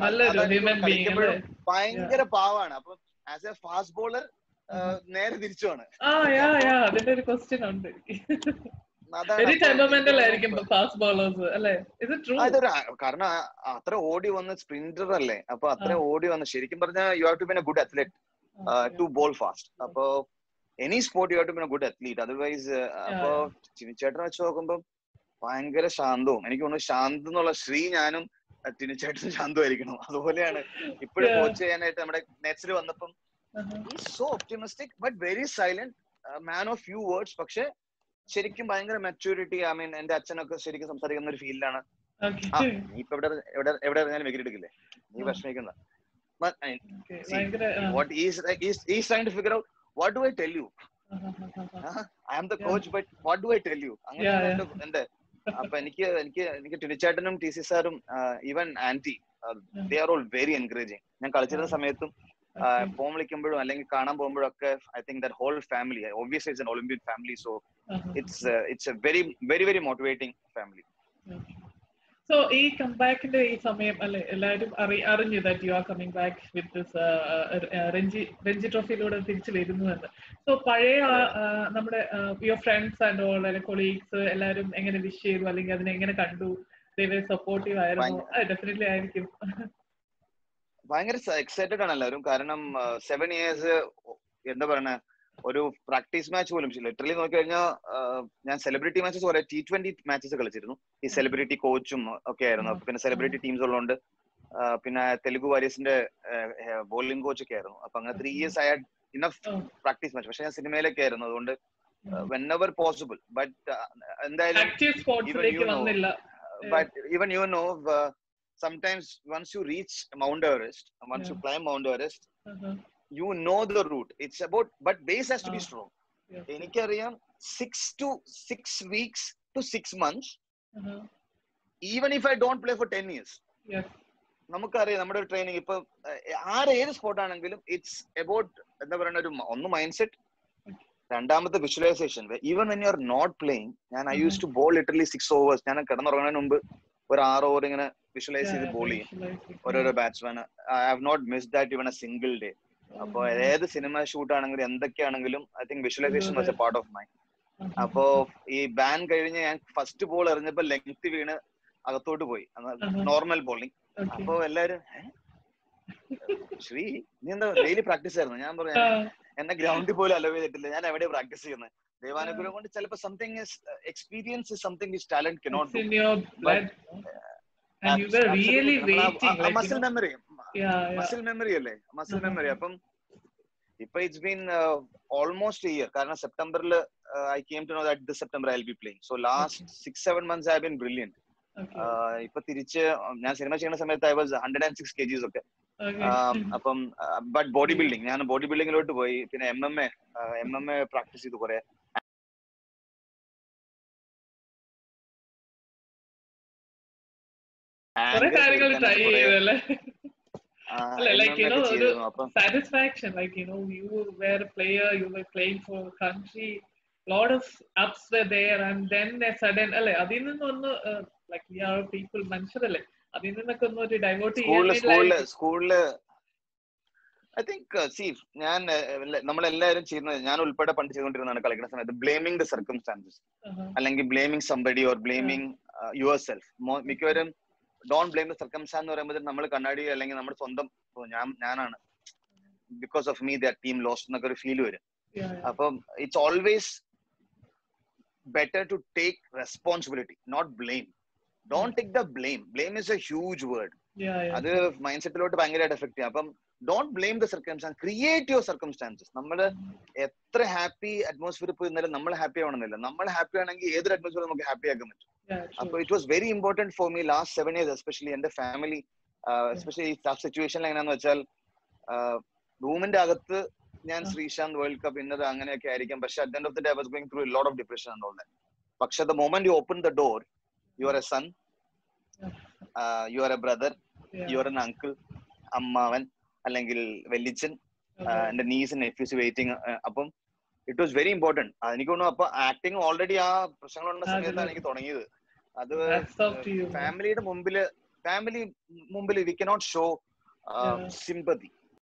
ഭയങ്കര പാവാണ് അപ്പൊ ആസ് എ ഫാസ്റ്റ് ബോളർ നേരെ തിരിച്ചുമാണ് അതിന്റെ ഒരു ക്വസ്റ്റ്യൻ ഉണ്ട് വെരി ടെമ്പർമെന്റൽ ആയിരിക്കും ഫാസ്റ്റ് ബോളേഴ്സ് അല്ലേ ഇത് ട്രൂ അതൊരു കാരണം അത്ര ഓടി വന്ന സ്പ്രിന്റർ അല്ലേ അപ്പൊ അത്ര ഓടി വന്ന ശരിക്കും പറഞ്ഞാൽ you have to been a good athlete to bowl fast അപ്പോ any sport you have to been a good athlete otherwise അപ്പോ ചിനിച്ചേട്ടനെ വെച്ച് നോക്കുമ്പോൾ ഭയങ്കര ശാന്തവും എനിക്ക് തോന്നുന്നു ശാന്ത് എന്നുള്ള ശ്രീ ഞാനും ടിനിച്ചേട്ടനും ശാന്തമായിരിക്കണം അതുപോലെയാണ് ഇപ്പോഴും കോച്ച് ചെയ്യാനായിട്ട് നമ്മുടെ നെറ്റ്സിൽ വന്നപ്പം so optimistic but very silent man of few words പക്ഷെ ശരിക്കും ഭയങ്കര മെച്ചൂരിറ്റി ഐ മീൻ എന്റെ അച്ഛനൊക്കെ ശരിക്കും സംസാരിക്കുന്ന ഒരു ഫീൽഡാണ് നീ ഇപ്പൊ എവിടെ എവിടെ എവിടെ ഇറങ്ങാനും വിക്കറ്റ് എടുക്കില്ലേ നീ വിഷമിക്കണ്ട what he's he's he's trying to figure out what do I tell you uh, I am the coach but what do I tell you അങ്ങനെ എന്റെ അപ്പൊ എനിക്ക് എനിക്ക് എനിക്ക് ടിനിച്ചേട്ടനും ടി സി സാറും even aunty they are all very encouraging ഞാൻ കളിച്ചിരുന്ന സമയത്തും ഫോം വിളിക്കുമ്പോഴും അല്ലെങ്കിൽ കാണാൻ പോകുമ്പോഴും ഒക്കെ I think that whole family obviously it's an Olympian family so it's it's a very very very motivating family so ഈ കംബാക്കിന്റെ ഈ സമയം അല്ലെ എല്ലാവരും അറി അറിഞ്ഞു that you are coming back with this Ranji Ranji ട്രോഫിയിലൂടെ തിരിച്ചു വരുന്നു എന്ന് സോ പഴയ ആ, ആ, നമ്മുടെ യുവർ ഫ്രണ്ട്സ് ആൻഡ് ഓൾ അല്ലെങ്കിൽ കൊളീഗ്സ് എല്ലാവരും എങ്ങനെ വിഷ് ചെയ്തു അല്ലെങ്കിൽ അതിനെ എങ്ങനെ കണ്ടു ദൈവം സപ്പോർട്ടീവ് ആയിരുന്നു ഡെഫിനറ്റ്ലി ആയിരിക്കും ഭയങ്കര എക്സൈറ്റഡ് ആണ് എല്ലാവരും കാരണം സെവൻ ഇയേഴ്സ് എന്താ പറയണ ഒരു പ്രാക്ടീസ് മാച്ച് പോലും ലിറ്ററലി നോക്കി കഴിഞ്ഞാൽ ഞാൻ സെലിബ്രിറ്റി മാച്ചസ് കുറെ ടി ട്വന്റി മാച്ചസ് കളിച്ചിരുന്നു ഈ സെലിബ്രിറ്റി കോച്ചും ഒക്കെ ആയിരുന്നു അപ്പൊ പിന്നെ സെലിബ്രിറ്റി ടീംസ് ഉള്ളതുകൊണ്ട് ആ, പിന്നെ തെലുഗു വാരിയസിന്റെ ബോളിംഗ് കോച്ച് ഒക്കെ ആയിരുന്നു അപ്പൊ അങ്ങനെ ത്രീ ഇയേഴ്സ് ആയ ഇനഫ് Oh. പ്രാക്ടീസ് മാച്ച് പക്ഷെ ഞാൻ സിനിമയിലൊക്കെ ആയിരുന്നു അതുകൊണ്ട് വെൻ എവർ പോസിബിൾ ബട്ട് എന്തായാലും ആക്റ്റീവ് സ്പോർട്സിലേക്ക് know. വന്നില്ല but even you know uh, sometimes once you reach mount everest once you Yeah. climb mount everest Uh-huh. you know the route it's about but base has to be Ah. strong Yes. എനിക്കറിയാം six to six weeks to six months Uh-huh. Even if I don't play for ten years Yes. നമുക്കറിയാം നമ്മുടെ ഒരു training ഇപ്പൊ ഏഹ്, ആര് ഏത് sport ആണെങ്കിലും it's about എന്താ പറയുക ഒരു മ- ഒന്ന് മൈൻഡ് സെറ്റ് രണ്ടാമത്തെ visualisation even when you are not playing ഞാൻ I use to bowl literally six overs ഞാൻ കിടന്നുറങ്ങുന്നതിന് മുമ്പ് ഒരു ആറ് ഓവർ ഇങ്ങനെ വിഷ്വലൈസ് ചെയ്ത് Yeah, ബോൾ ചെയ്യും visualizing. ഓരോരോ batsman I have not miss that even a single day അപ്പൊ Mhm. ഏത് സിനിമ ഷൂട്ട് ആണെങ്കിലും എന്തൊക്കെയാണെങ്കിലും I think visualisation was a part of my Uh-huh. അപ്പോ ഈ ബാൻ കഴിഞ്ഞ് ഞാൻ ഫസ്റ്റ് ബോൾ എറിഞ്ഞപ്പോ ലെങ്ത് വീണ് അകത്തോട്ട് പോയി Uh-huh. Normal bowling Okay. അപ്പൊ എല്ലാരും "ഏ? ശ്രീ നീ എന്താ ഡെയിലി പ്രാക്ടീസ് ആയിരുന്നു ഞാൻ പറഞ്ഞു Ah, എന്നെ ഗ്രൗണ്ടിൽ പോലും അലവ് ചെയ്തിട്ടില്ല ഞാൻ എവിടെ പ്രാക്ടീസ് ചെയ്യുന്നത് ദൈവാനുഗ്രഹം കൊണ്ട് ചിലപ്പോ something experience is which talent cannot it's in your blood. And you were really waiting. Like, you muscle know, memory yeah, yeah. Muscle memory അല്ലേ മസിൽ Uh-huh. മെമ്മറി അപ്പം ഇപ്പൊ ഇറ്റ്സ് ബീൻ ഓൾമോസ്റ്റ് ഇയർ കാരണം സെപ്റ്റംബറിൽ I came to know that this September I be playing so last six seven months I been brilliant Okay. ഇപ്പൊ തിരിച്ച് ഞാൻ cinema ചെയ്യുന്ന സമയത്ത് I was hundred and six K Gs ഒക്കെ Okay. Um, അപ്പം but body building ഞാൻ body ബിൽഡിങ്ങിലോട്ട് പോയി പിന്നെ M M A M M A practice ചെയ്തു കുറെ കുറെ കാര്യങ്ങൾ ട്രൈ ചെയ്തല്ലേ അല്ല, like, you know, ഒരു അപ്പം satisfaction like you know you were a player you were playing for a country lot of ups were there and then a sudden അല്ലെ അതിൽ നിന്നൊന്ന് ലൈക് വി ആർ പീപ്പിൾ മനുഷ്യരല്ലേ അതിൽ നിന്നൊക്കെ ഒന്ന് ഒരു ഡൈവേർട്ട് സ്കൂളില് സ്കൂളില് ചെയ്യാൻ സ്കൂളില് ഐ തിങ്ക് സീ ഞാൻ നമ്മളെല്ലാവരും ചെയ്യുന്നത് ഞാൻ ഉൾപ്പെടെ പണ്ട് ചെയ്തുകൊണ്ടിരുന്നതാണ് കളിക്കുന്ന സമയത്ത് ബ്ലേമിംഗ് ദ സർക്കംസ്റ്റാൻസസ് അല്ലെങ്കിൽ blaming somebody or blaming yourself മിക്കവരും ഡോൺ ബ്ലെയിം ദ സർക്കംസ്റ്റാൻസ് എന്ന് പറയുമ്പോൾ നമ്മൾ കണ്ണാടി അല്ലെങ്കിൽ നമ്മുടെ സ്വന്തം ഓ, ഞാൻ ഞാനാണ് because of me the team lost എന്നൊക്കെ ഒരു ഫീൽ വരും അപ്പം it's always better to take responsibility not blame don't take the blame blame is a huge word അത് മൈൻഡ് സെറ്റിലോട്ട് ഭയങ്കരമായിട്ട് എഫക്ട് ചെയ്യും അപ്പം don't blame the circumstance create your circumstances നമ്മൾ എത്ര ഹാപ്പി അറ്റ്മോസ്ഫിയർ പോയി ഇന്നാലും നമ്മൾ ഹാപ്പി ആവണമെന്നില്ല നമ്മൾ ഹാപ്പി ആണെങ്കിൽ ഏതൊരു അറ്റ്മോസ്ഫിയർ നമുക്ക് ഹാപ്പി ആക്കാൻ പറ്റും അപ്പൊ it was very important for me last seven years especially എന്റെ ഫാമിലി എസ്പെഷ്യലി ടഫ് സിറ്റുവേഷനിൽ എങ്ങനെയാന്ന് വെച്ചാൽ റൂമിന്റെ അകത്ത് ഞാൻ ശ്രീശാന്ത് വേൾഡ് കപ്പ് ഇന്നത് അങ്ങനെയൊക്കെ ആയിരിക്കാം പക്ഷെ at end of the day was going through lot of depression and all that പക്ഷെ the moment you open the door you are a son you are a brother you are an uncle അമ്മാവൻ അല്ലെങ്കിൽ വെല്ലിച്ചൻ എന്റെ niece nephews waiting അപ്പം it was very important എനിക്ക് തോന്നുന്നു അപ്പൊ acting already ആ പ്രശ്നങ്ങളുള്ള അതെ, സമയത്താണ് അതെ. എനിക്ക് തുടങ്ങിയത് അത് Hats off to you, man. ഫാമിലിയുടെ മുമ്പില് ഫാമിലി മുമ്പിൽ we cannot show Yeah. Sympathy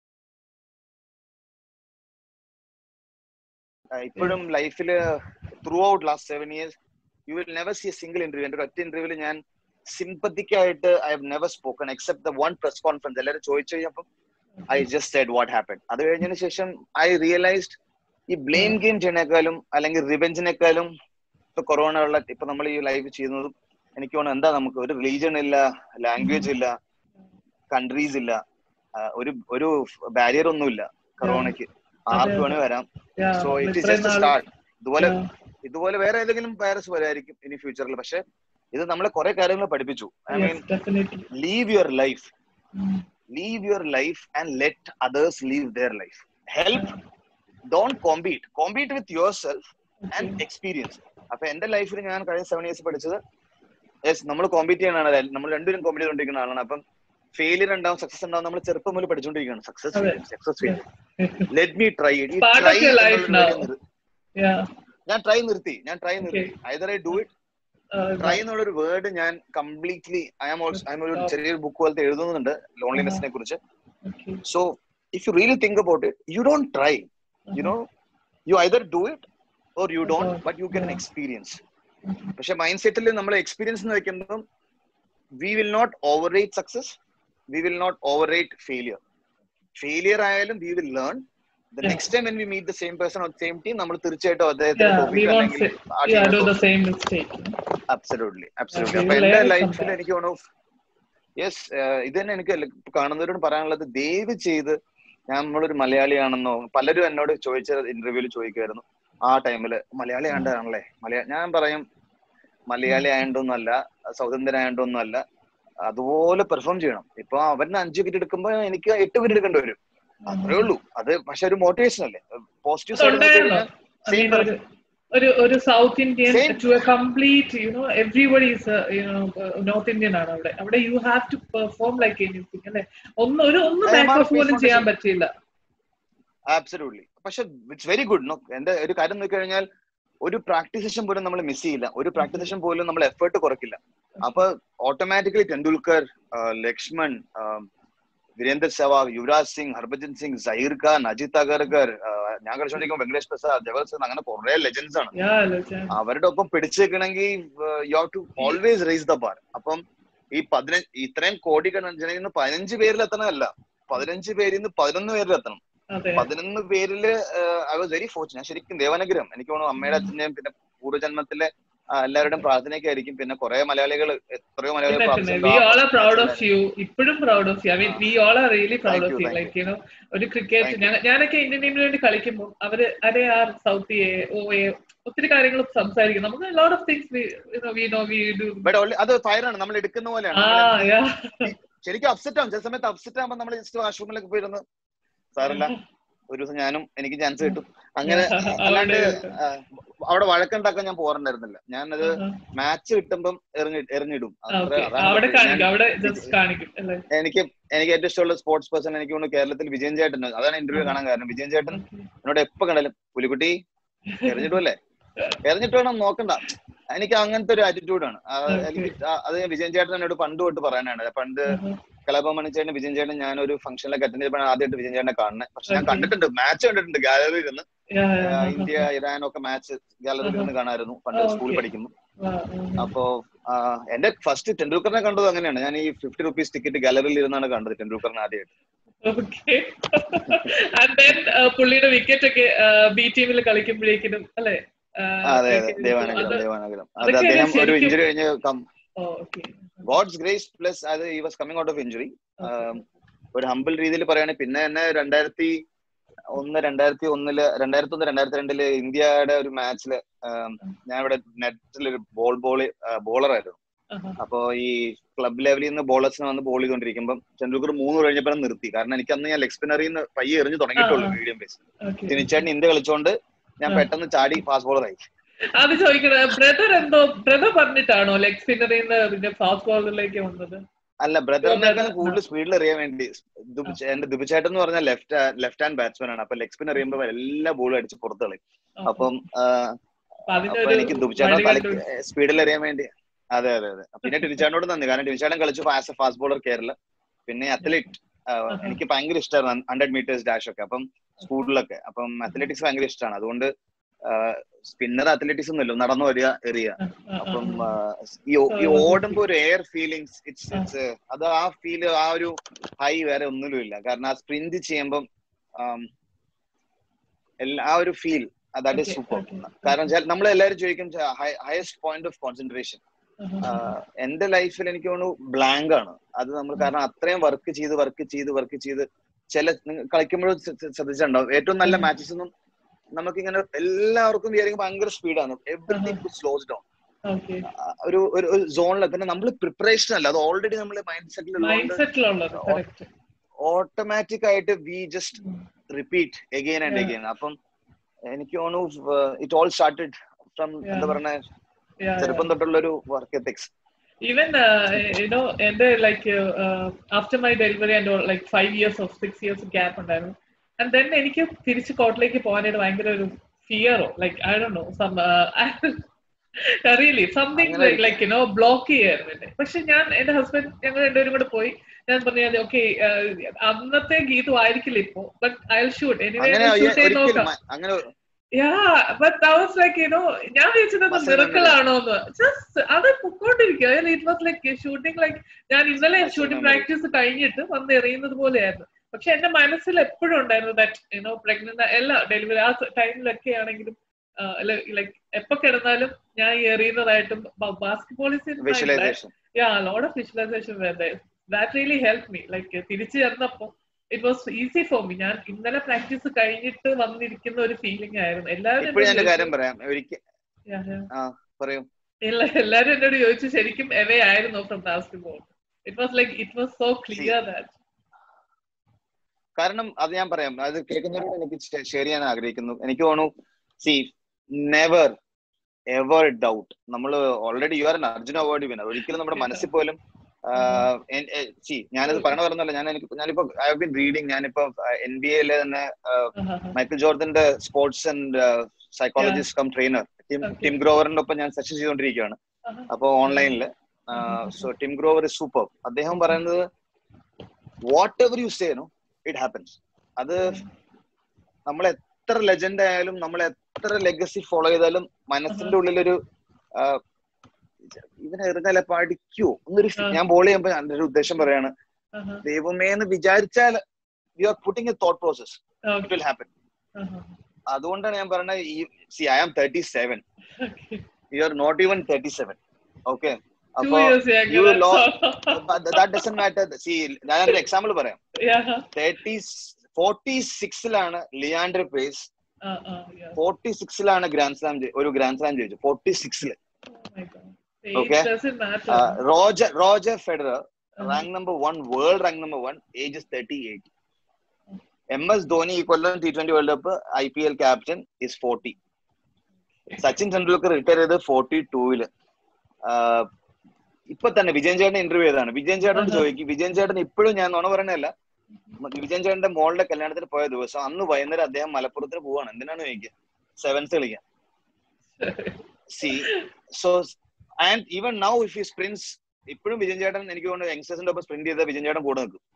ഇപ്പോഴും ലൈഫിൽ throughout last seven years you will never see a single interview എന്റെ ഒറ്റ ഇന്റർവ്യൂവിൽ ഞാൻ സിമ്പത്തിക്കായിട്ട് I have never spoken except the one press conference എല്ലാവരും ചോദിച്ചു കഴിഞ്ഞപ്പം I just said what happen അത് കഴിഞ്ഞതിന് ശേഷം ഐ റിയലൈസ്ഡ് ഈ ബ്ലെയിം ഗെയിം ചെയ്യണേക്കാളും അല്ലെങ്കിൽ റിവെഞ്ചിനേക്കാളും ഇപ്പൊ കൊറോണ ഉള്ള ഇപ്പൊ നമ്മൾ ഈ ലൈവ് ചെയ്യുന്നതും എനിക്ക് തോന്നുന്നു എന്താ നമുക്ക് ഒരു റിലീജിയൻ ഇല്ല ലാംഗ്വേജ് ഇല്ല കൺട്രീസ് ഇല്ല ആ, ഒരു ഒരു ബാരിയർ ഒന്നുമില്ല കൊറോണയ്ക്ക് ആർക്ക് വേണേ വരാം so it is just start ഇതുപോലെ ഇതുപോലെ വേറെ ഏതെങ്കിലും വൈറസ് വരായിരിക്കും ഇനി ഫ്യൂച്ചറിൽ പക്ഷെ ഇത് നമ്മളെ കുറെ കാര്യങ്ങൾ പഠിപ്പിച്ചു I mean definitely live your life live your life and let others live their life help don't compete compete with yourself and experience അപ്പൊ എന്റെ ലൈഫിൽ ഞാൻ കഴിഞ്ഞ സെവൻ ഇയേഴ്സ് പഠിച്ചത് യെസ് നമ്മൾ കോമ്പീറ്റ് ചെയ്യണ നമ്മൾ രണ്ടുപേരും കോമ്പീറ്റ് ചെയ്തുകൊണ്ടിരിക്കുന്ന ആളാണ് അപ്പം ഫെയിലിയർ ഉണ്ടാവും സക്സസ് ഉണ്ടാവും നമ്മൾ ചെറുപ്പം മുതൽ പഠിച്ചുകൊണ്ടിരിക്കുകയാണ് സക്സസ് അതെ. Success failure let me try Part of your life now. Yeah. ഞാൻ ട്രൈ നിർത്തി ഞാൻ ട്രൈ നിർത്തി Okay. Either I do it try എന്നുള്ളൊരു വേർഡ് ഞാൻ completely I am also I ഒരു ചെറിയൊരു ബുക്ക് പോലത്തെ എഴുതുന്നുണ്ട് ലോൺലിനെസിനെ കുറിച്ച് so if you really think about it you don't try you know you either do it or you don't but you get an experience പക്ഷെ mind സെറ്റിൽ നമ്മൾ experience എന്ന് വെക്കുമ്പോൾ we will not overrate success we will not overrate failure failure ആയാലും we will learn the Yeah. next time when we meet the same person on the same team നമ്മൾ തീർച്ചയായിട്ടും അദ്ദേഹത്തിന്റെ Yeah, topic we won't അല്ലെങ്കിൽ say- ആ yeah, team do നെ the same mistake. Absolutely absolutely we അപ്പൊ will എന്റെ learn from ലൈഫിൽ that. എനിക്ക് തോന്നുന്നു യെസ് ഇത് തന്നെ എനിക്ക് എല്ല- ഇപ്പൊ കാണുന്നവരോട് പറയാനുള്ളത് ദയവ് ചെയ്ത് ഞാൻ നമ്മളൊരു മലയാളിയാണെന്നോ പലരും എന്നോട് ചോദിച്ച ഇന്റർവ്യൂവിൽ ചോദിക്കുമായിരുന്നു ആ ടൈമില് മലയാളി ആണ്ടാണല്ലേ മലയാ ഞാൻ പറയും മലയാളി ആയതൊന്നുമല്ല സൗത്ത് ഇന്ത്യൻ ആയതൊന്നുമല്ല അതുപോലെ പെർഫോം ചെയ്യണം ഇപ്പൊ അവന് അഞ്ച് വിക്കറ്റ് എടുക്കുമ്പോ എനിക്ക് എട്ട് വിക്കറ്റ് എടുക്കേണ്ടി വരും അത്രേ ഉള്ളൂ അത് പക്ഷെ ഒരു മോട്ടിവേഷൻ അല്ലേ പോസിറ്റീവ് സൈഡ് ഉണ്ടായിരുന്നോ? I സെയിം mean, ഒരു- ഒരു ഒരു south Indian Same. To a complete you know everybody is you know north Indian ആണ് അവിടെ അവിടെ you have to perform like anything അല്ലെ ഒന്ന് ഒരു ഒന്ന് I am back on off പോലും Facebook ചെയ്യാൻ foundation. പറ്റില്ല ആബ്സലൂട്ട്ലി പക്ഷെ ഇറ്റ്സ് വെരി ഗുഡ് നോ എന്റെ ഒരു കാര്യം നോക്കി കഴിഞ്ഞാൽ ഒരു പ്രാക്ടീസ് സെഷൻ പോലും നമ്മൾ മിസ് ചെയ്യില്ല ഒരു പ്രാക്ടീസ് സെഷൻ പോലും നമ്മൾ എഫേർട്ട് കുറയ്ക്കില്ല അപ്പൊ ഓട്ടോമാറ്റിക്കലി ടെണ്ടുൽക്കർ ആ, ലക്ഷ്മൺ ആ, വീരേന്ദർ സെവാഗ് യുവരാജ് സിംഗ് ഹർഭജൻ സിംഗ് സഹീർ ഖാൻ അജിത് അഗർകർ ആ, ഞാൻ കളിച്ചോണ്ടിരിക്കുമ്പോൾ വെങ്കടേഷ് പ്രസാദ് ജവഹർ സിംഗ് അങ്ങനെ കുറെ ലെജൻസ് ആണ് Yeah, legend. അവരുടെ ഒപ്പം പിടിച്ചേക്കണമെങ്കിൽ you have to always raise the bar അപ്പം ഈ പതിനഞ്ച് ഇത്രയും കോടി ജനങ്ങളിൽ നിന്ന് പതിനഞ്ച് പേരിൽ എത്തണമല്ല പതിനഞ്ച് പേരിൽ നിന്ന് പതിനൊന്ന് പേരിൽ എത്തണം അതെ പതിനൊന്ന് പേരില് ഐ വാസ് വെരി ഫോർച്ചുനേറ്റ് ഞാൻ ശരിക്കും ദേവാനുഗ്രഹം എനിക്ക് തോന്നുന്നു അമ്മയുടെ അച്ഛന്റെയും പിന്നെ പൂർവ്വജന്മത്തിലെ ആ, എല്ലാവരുടെയും പ്രാർത്ഥനയൊക്കെ ആയിരിക്കും പിന്നെ കുറെ മലയാളികൾ എത്രയോ മലയാളികൾ പിന്നെ പിന്നെ പ്രാർത്ഥിച്ചിട്ടുണ്ട്. വി ആ ഓൾ ആർ പ്രൗഡ് ഓഫ് പ്രാർത്ഥന യു ഇപ്പോഴും proud of you I mean we all are really proud Thank of you, you thank like you know ഒരു ക്രിക്കറ്റ് Thank ഞാൻ ഞാനൊക്കെ ഇന്ത്യൻ ടീമിന് വേണ്ടി കളിക്കുമ്പോൾ അവര് അരെ are south a oh a ഒത്തിരി കാര്യങ്ങൾ സംസാരിക്കും നമുക്ക് lot of things we know we do But only- അത് ഫയറാണ് നമ്മൾ എടുക്കുന്ന പോലെയാണ് ആ നമ്മള് യാ ശരിക്കും അപ്സെറ്റ് ആവും ചില സമയത്ത് അപ്സെറ്റ് ആകുമ്പോൾ നമ്മൾ ജസ്റ്റ് വാഷ്റൂമിലൊക്കെ പോയിരുന്നു സാറില്ല ഒരു ദിവസം ഞാനും എനിക്ക് ചാൻസ് കിട്ടും അങ്ങനെ അല്ലാണ്ട് ആ, അവിടെ വഴക്കുണ്ടാക്കാൻ ഞാൻ പോറുണ്ടായിരുന്നില്ല ഞാനത് മാച്ച് കിട്ടുമ്പം എറിഞ്ഞി എറിഞ്ഞിടും അത്ര- ഓക്കെ അതാണ് അവിടെ ഞാൻ- കാണിക്കും അവിടെ ജസ്റ്റ് കാണിക്കും അല്ലേ എനിക്ക് എനിക്ക് ഏറ്റവും ഇഷ്ടമുള്ള സ്പോർട്സ് പേഴ്സൺ എനിക്ക് തോന്നുന്നു കേരളത്തിൽ വിജയൻ ചേട്ടൻ അതാണ് ഇന്റർവ്യൂ കാണാൻ കാരണം വിജയൻ ചേട്ടൻ എന്നോട് എപ്പോ കണ്ടാലും പുലിക്കുട്ടി എറിഞ്ഞിട്ടുമല്ലേ എറിഞ്ഞിട്ട് വേണം നോക്കണ്ട എനിക്ക് അങ്ങനത്തെ ഒരു ആറ്റിറ്റ്യൂഡാണ് എനിക്ക് ആ- അത് വിജയൻ ചേട്ടൻ എന്നോട് പണ്ട് തൊട്ട് പറയാനാണ് പണ്ട് കലാഭവൻ ചേട്ടൻ വിജയൻ ചേട്ടൻ ഞാൻ ഒരു ഫംഗ്ഷനിലൊക്കെ അറ്റൻഡ് ചെയ്തപ്പോൾ ആദ്യമായിട്ട് വിജയൻ ചേട്ടനെ കാണുന്നത് പക്ഷെ ഞാൻ Okay. കണ്ടിട്ടുണ്ട് മാച്ച് കണ്ടിട്ടുണ്ട് ഗാലറിയിൽ ഇരുന്ന് ആ, ഇന്ത്യ ഇറാൻ ഒക്കെ മാച്ച് ഗാലറിയിൽ ഇരുന്ന് കാണാമായിരുന്നു പണ്ട് Oh, സ്കൂളിൽ okay. പഠിക്കുമ്പോൾ അപ്പോ ആ, എന്റെ ഫസ്റ്റ് ടെണ്ടുൽക്കറിനെ കണ്ടത് അങ്ങനെയാണ് ഞാൻ ഈ ഫിഫ്റ്റി റുപ്പീസ് ടിക്കറ്റ് ഗാലറിയിൽ ഇരുന്നാണ് കണ്ടത് ടെണ്ടുൽക്കറിനെ ആദ്യമായിട്ട് ഓക്കെ ആൻഡ് ദെൻ പുള്ളിയുടെ വിക്കറ്റ് ഒക്കെ ബി ടീമിൽ കളിക്കുമ്പോഴേക്കിനും അല്ലേ ആ, അതെ അതെ ദേവാനഗരം അത് ദേവാനഗരം അത് അതൊക്കെ അദ്ദേഹം ഒരു ശരിക്കും- ഇഞ്ചുറി കഴിഞ്ഞ് oh okay god's grace plus അത് ഈ was coming out of injury ഒരു ഹമ്പിൾ രീതിയിൽ പറയുകയാണെങ്കിൽ പിന്നെ എന്നെ രണ്ടായിരത്തി ഒന്ന് രണ്ടായിരത്തി ഒന്നില് രണ്ടായിരത്തി ഒന്ന് രണ്ടായിരത്തി രണ്ടില് ഇന്ത്യയുടെ ഒരു മാച്ചില് ഞാൻ ഇവിടെ നെറ്റിൽ ഒരു ബോൾ ബോളി ബോളർ ആയിരുന്നു അപ്പോ ഈ ക്ലബ് ലെവലിൽ നിന്ന് ബോളേഴ്സിന് വന്ന് ബോൾ ചെയ്തുകൊണ്ടിരിക്കുമ്പോൾ ടെണ്ടുൽക്കർ മൂന്ന് കഴിഞ്ഞപ്പോൾ നിർത്തി കാരണം എനിക്ക് അന്ന് ഞാൻ ലെഗ് സ്പിന്നറിൽ നിന്ന് പയ്യെ എറിഞ്ഞ് തുടങ്ങിയിട്ടുള്ളൂ ആ, ആ. മീഡിയം ബേസ് ഓക്കെ തിരിച്ചേട്ടൻ ഇന്ത്യ കളിച്ചോണ്ട് ഞാൻ ആ. പെട്ടെന്ന് ചാടി ഫാസ്റ്റ് ബോളറായി അത് ചോദിക്കണേ ബ്രദർ എന്തോ ബ്രദർ പറഞ്ഞിട്ടാണോ ലെഗ് സ്പിന്നറിൽ നിന്ന് പിന്നെ ഫാസ്റ്റ് ബോളറിലേക്ക് വന്നത് അല്ല ബ്രദറിനേക്കാൾ brother- കൂടുതൽ സ്പീഡിൽ എറിയാൻ വേണ്ടി ദുബ് ചേ- എന്റെ ദുബിച്ചേട്ടൻ എന്ന് പറഞ്ഞാൽ ലെഫ്റ്റ് ലെഫ്റ്റ് ഹാൻഡ് ബാറ്റ്സ്മാൻ ആണ് അപ്പൊ ലെഗ് സ്പിൻ എറിയുമ്പോൾ എല്ലാ ബോളും അടിച്ച് പുറത്ത് കളയും അപ്പം ആ, അപ്പൊ അതിന്റെ അപ്പൊ ഒരു എനിക്ക് ദുബിച്ചേട്ടൻ വഴി തലയ്ക്ക് കണ്ടു. സ്പീഡിൽ എറിയാൻ വേണ്ടി അതെ അതെ അതെ പിന്നെ ടിനിച്ചാടിനോട് നന്ദി കാരണം ടിനിച്ചാടൻ കളിച്ചു as a fast bowler Kerala പിന്നെ അത്ലറ്റ് എനിക്ക് ഭയങ്കര ഇഷ്ടമായിരുന്നു ഹൺഡ്രഡ് മീറ്റേഴ്സ് ഡാഷ് ഒക്കെ അപ്പം സ്കൂളിലൊക്കെ അപ്പം അത്ലറ്റിക്സ് ഭയങ്കര ഇഷ്ടമാണ് അതുകൊണ്ട് സ്പിന്നർ അത്ലറ്റിക്സ് ഒന്നുമില്ല നടന്നു വരിക എറിയുക ആ, ആ, അപ്പം ആ. ആ, ഈ ഓ- ഈ ഓടുമ്പോ ഒരു എയർ ഫീലിങ്സ് ഇറ്റ്സ് ഇറ്റ്സ് അത് ആ ഫീല് ആ ഒരു ഹൈ വേറെ ഒന്നിലും ഇല്ല കാരണം ആ സ്പ്രിന്റ് ചെയ്യുമ്പം ആം, എല്ലാ- ആ ഒരു feel that is Okay, super okay. കാരണം നമ്മൾ എല്ലാവരും ചോദിക്കും ഹയസ്റ്റ് പോയിന്റ് ഓഫ് കോൺസെൻട്രേഷൻ എന്റെ ലൈഫിൽ എനിക്ക് തോന്നുന്നു ബ്ലാങ്ക് ആണ് അത് നമ്മൾ കാരണം അത്രയും വർക്ക് ചെയ്ത് വർക്ക് ചെയ്ത് വർക്ക് ചെയ്ത് ചില കളിക്കുമ്പോഴും ശ്രദ്ധിച്ചിട്ടുണ്ടാവും ഏറ്റവും നല്ല മാച്ചസ് ഒന്നും നമുക്ക് ഇങ്ങനെ എല്ലാവർക്കും വിചാരിക്കും ഭയങ്കര സ്പീഡാണ് എവറിഥിങ് സ്ലോസ് ഡൗൺ ഓക്കെ ഒരു ഒരു ഒരു സോണിൽ പിന്നെ നമ്മൾ പ്രിപ്പറേഷൻ അല്ല അത് ഓൾറെഡി നമ്മൾ മൈൻഡ് മൈൻഡ് സെറ്റിലുള്ളതുകൊണ്ട് സെറ്റിലുള്ളത് കറക്റ്റ് ഓട്ടോമാറ്റിക് ആയിട്ട് we just repeat again and Yeah. Again അപ്പം എനിക്ക് തോന്നുന്നു ഇറ്റ് ഓൾ സ്റ്റാർട്ടഡ് ഫ്രം എന്താ Yeah. പറയുക ചെറുപ്പം തൊട്ടുള്ള ഒരു വർക്ക് എത്തിക്സ് ഈവൻ യുനോ എന്റെ like after my delivery and like five years of six years gap ഉണ്ടായിരുന്നു ആൻഡ് ദെൻ എനിക്ക് തിരിച്ച് കോർട്ടിലേക്ക് പോകാനായിട്ട് ഭയങ്കര ഒരു ഫിയറോ like I do know some really something അങ്ങനെ ലൈക്ക് യുനോ ബ്ലോക്ക് ചെയ്യായിരുന്നു എന്നെ പക്ഷെ ഞാൻ എന്റെ ഹസ്ബൻഡ് ഞങ്ങൾ രണ്ടുപേരും കൂടെ പോയി ഞാൻ പറഞ്ഞു ഓക്കെ അന്നത്തെ ഗീതം ആയിരിക്കില്ല ഇപ്പോ ബട്ട് ഐ ഷൂട്ട് അങ്ങനെ എനിവേ ഷൂട്ട് ചെയ്ത് ഒരിക്കലും നോക്കാം മ- അങ്ങനെ yeah but I was like you know ഞാൻ വിചാരിച്ചത് Muscle മിറക്കിൾ memory. ആണോ എന്ന് ജസ്റ്റ് അത് പൊക്കോണ്ടിരിക്കുക it was like shooting like ഞാൻ ഇന്നലെ Muscle ഷൂട്ടിംഗ് memory. പ്രാക്ടീസ് കഴിഞ്ഞിട്ട് വന്ന് എറിയുന്നത് പോലെയായിരുന്നു പക്ഷെ എന്റെ മനസ്സിൽ എപ്പോഴും ഉണ്ടായിരുന്നു ദാറ്റ് യുനോ പ്രഗ്നന്റ് എല്ലാ ഡെലിവറി ആ ടൈമിലൊക്കെ ആണെങ്കിലും ലൈക്ക് എപ്പോ കിടന്നാലും ഞാൻ ഈ എറിയുന്നതായിട്ടും basketball visualisation yeah load of visualisation that really help me like തിരിച്ചു ചെന്നപ്പോ it was easy for me ഞാൻ ഇന്നലെ പ്രാക്ടീസ് കഴിഞ്ഞിട്ട് വന്നിരിക്കുന്ന ഒരു ഫീലിംഗ് ആയിരുന്നു എല്ലാവരും ഇപ്പോഴും ഞാൻ എന്നോട് ഒരു കാര്യം ചോദിച്ചു- പറയാം ഒരിക്കൽ Yeah, yeah. ആ പറയൂ ഇല്ല എല്ലാരും എന്നോട് ചോദിച്ചു ശരിക്കും എവേ ആയിരുന്നു from basketball it was like it was so clear that കാരണം അത് ഞാൻ പറയാം അത് കേൾക്കുന്നവരോട് എനിക്ക് ഷെയർ ചെയ്യാൻ ആഗ്രഹിക്കുന്നു എനിക്ക് തോന്നുന്നു സി നെവർ എവർ ഡൗട്ട് നമ്മൾ already you are an Arjuna award winner ഒരിക്കലും നമ്മുടെ മനസ്സിൽ പോലും സി ഞാനത് പറയണ പറഞ്ഞല്ല ഞാൻ എനിക്ക് ഞാനിപ്പോ ഐ ഹവ് ബിൻ റീഡിങ് ഞാനിപ്പോ എൻ ബി എയിലെ തന്നെ മൈക്കിൾ ജോർദന്റെ sports and psychologist cum trainer Tim Okay. Tim ഗ്രോവറിന്റെ ഒപ്പം ഞാൻ സെഷൻ ചെയ്തുകൊണ്ടിരിക്കുകയാണ് അപ്പോ ഓൺലൈനിൽ so Tim Grover is super അദ്ദേഹം പറയുന്നത് whatever you say no it happens അത് നമ്മൾ എത്ര ലെജൻഡ് ആയാലും നമ്മൾ എത്ര ലെഗസി ഫോളോ ചെയ്താലും മനസ്സിന്റെ ഉള്ളിലൊരു ആ, ഇവനെ എറിഞ്ഞാലെ പഠിക്കൂ എന്നൊരു ഫി- ആ. ഞാൻ ബോൾ ചെയ്യുമ്പോ എൻ്റെ ഒരു ഉദ്ദേശം പറയാണ് ദൈവമേ എന്ന് വിചാരിച്ചാൽ you are putting a thought process it will happen അതുകൊണ്ടാണ് ഞാൻ പറയുന്നത് ഈ see I am thirty seven you are not even thirty seven okay to അപ്പൊ years you lost- that doesn't matter see ഞാനൊരു എക്സാമ്പിൾ പറയാം തേർട്ടി ഫോർട്ടി സിക്സിലാണ് Leander Paes forty സിക്സിലാണ് grand slam ഒരു ഗ്രാൻഡ് സ്ലാം ജയിച്ചു ഫോർട്ടി സിക്സില് Okay. Roger Roger Federer rank number one world rank number one age thirty eight M S Dhoni ഈ കൊല്ലം T twenty world cup I P L captain is forty Sachin Tendulkar retire ചെയ്ത് forty ടൂവില് ഇപ്പൊ തന്നെ വിജയൻ ചേട്ടൻ interview ചെയ്താണ് വിജയൻ ചേട്ടനോട് ആഹാ. ചോദിക്കും വിജയൻ ചേട്ടൻ ഇപ്പോഴും ഞാൻ നുണ പറയണല്ല വിജയൻ ചേട്ടന്റെ മോളുടെ കല്യാണത്തിന് പോയ ദിവസം അന്ന് വൈകുന്നേരം അദ്ദേഹം മലപ്പുറത്തിന് പോവാണ് എന്തിനാണ് ചോദിക്കുക സെവൻസ് കളിക്കാൻ see so and even now if ഈ സ്പ്രിൻസ് ഇപ്പോഴും വിജയൻ ചേട്ടൻ എനിക്ക് തോന്നുന്നു യങ്സ്റ്റേഴ്സിന്റെ ഒപ്പം സ്പ്രിന്റ് ചെയ്ത വിജയൻ ചേട്ടൻ കൂടെ നിൽക്കും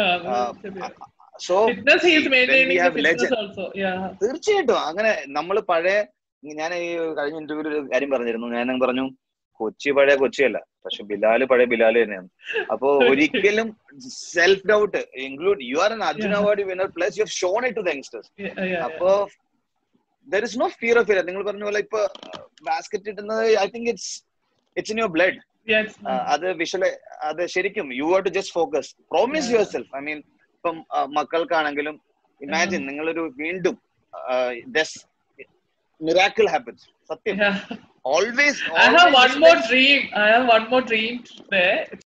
so fitness he's maintaining have fitness legend. Also yeah തീർച്ചയായിട്ടും അങ്ങനെ നമ്മൾ പഴയ ഞാൻ ഈ കഴിഞ്ഞ ഇന്റർവ്യൂവിൽ ഒരു കാര്യം പറഞ്ഞിരുന്നു ഞാൻ പറഞ്ഞു കൊച്ചി പഴയ കൊച്ചിയല്ല പക്ഷെ ബിലാല് പഴയ ബിലാല് തന്നെയാണ് അപ്പോ ഒരിക്കലും self doubt include you are an Arjuna Yeah. Award winner plus you shown it to the youngsters അപ്പോ there is no fear of fear നിങ്ങൾ പറഞ്ഞ പോലെ ഇപ്പൊ ബാസ്കറ്റ് ഇട്ടുന്നത് I think it's it's in your blood അത് വിഷ്വൽ അത് ശരിക്കും you are to just focus promise Yeah. Yourself I mean ഇപ്പം ആ, മക്കൾക്കാണെങ്കിലും ഇമാജിൻ നിങ്ങളൊരു വീണ്ടും മിറാക്കിൾ ഹാപ്പൻസ് സത്യം always I have one more dream. I have one more dream there.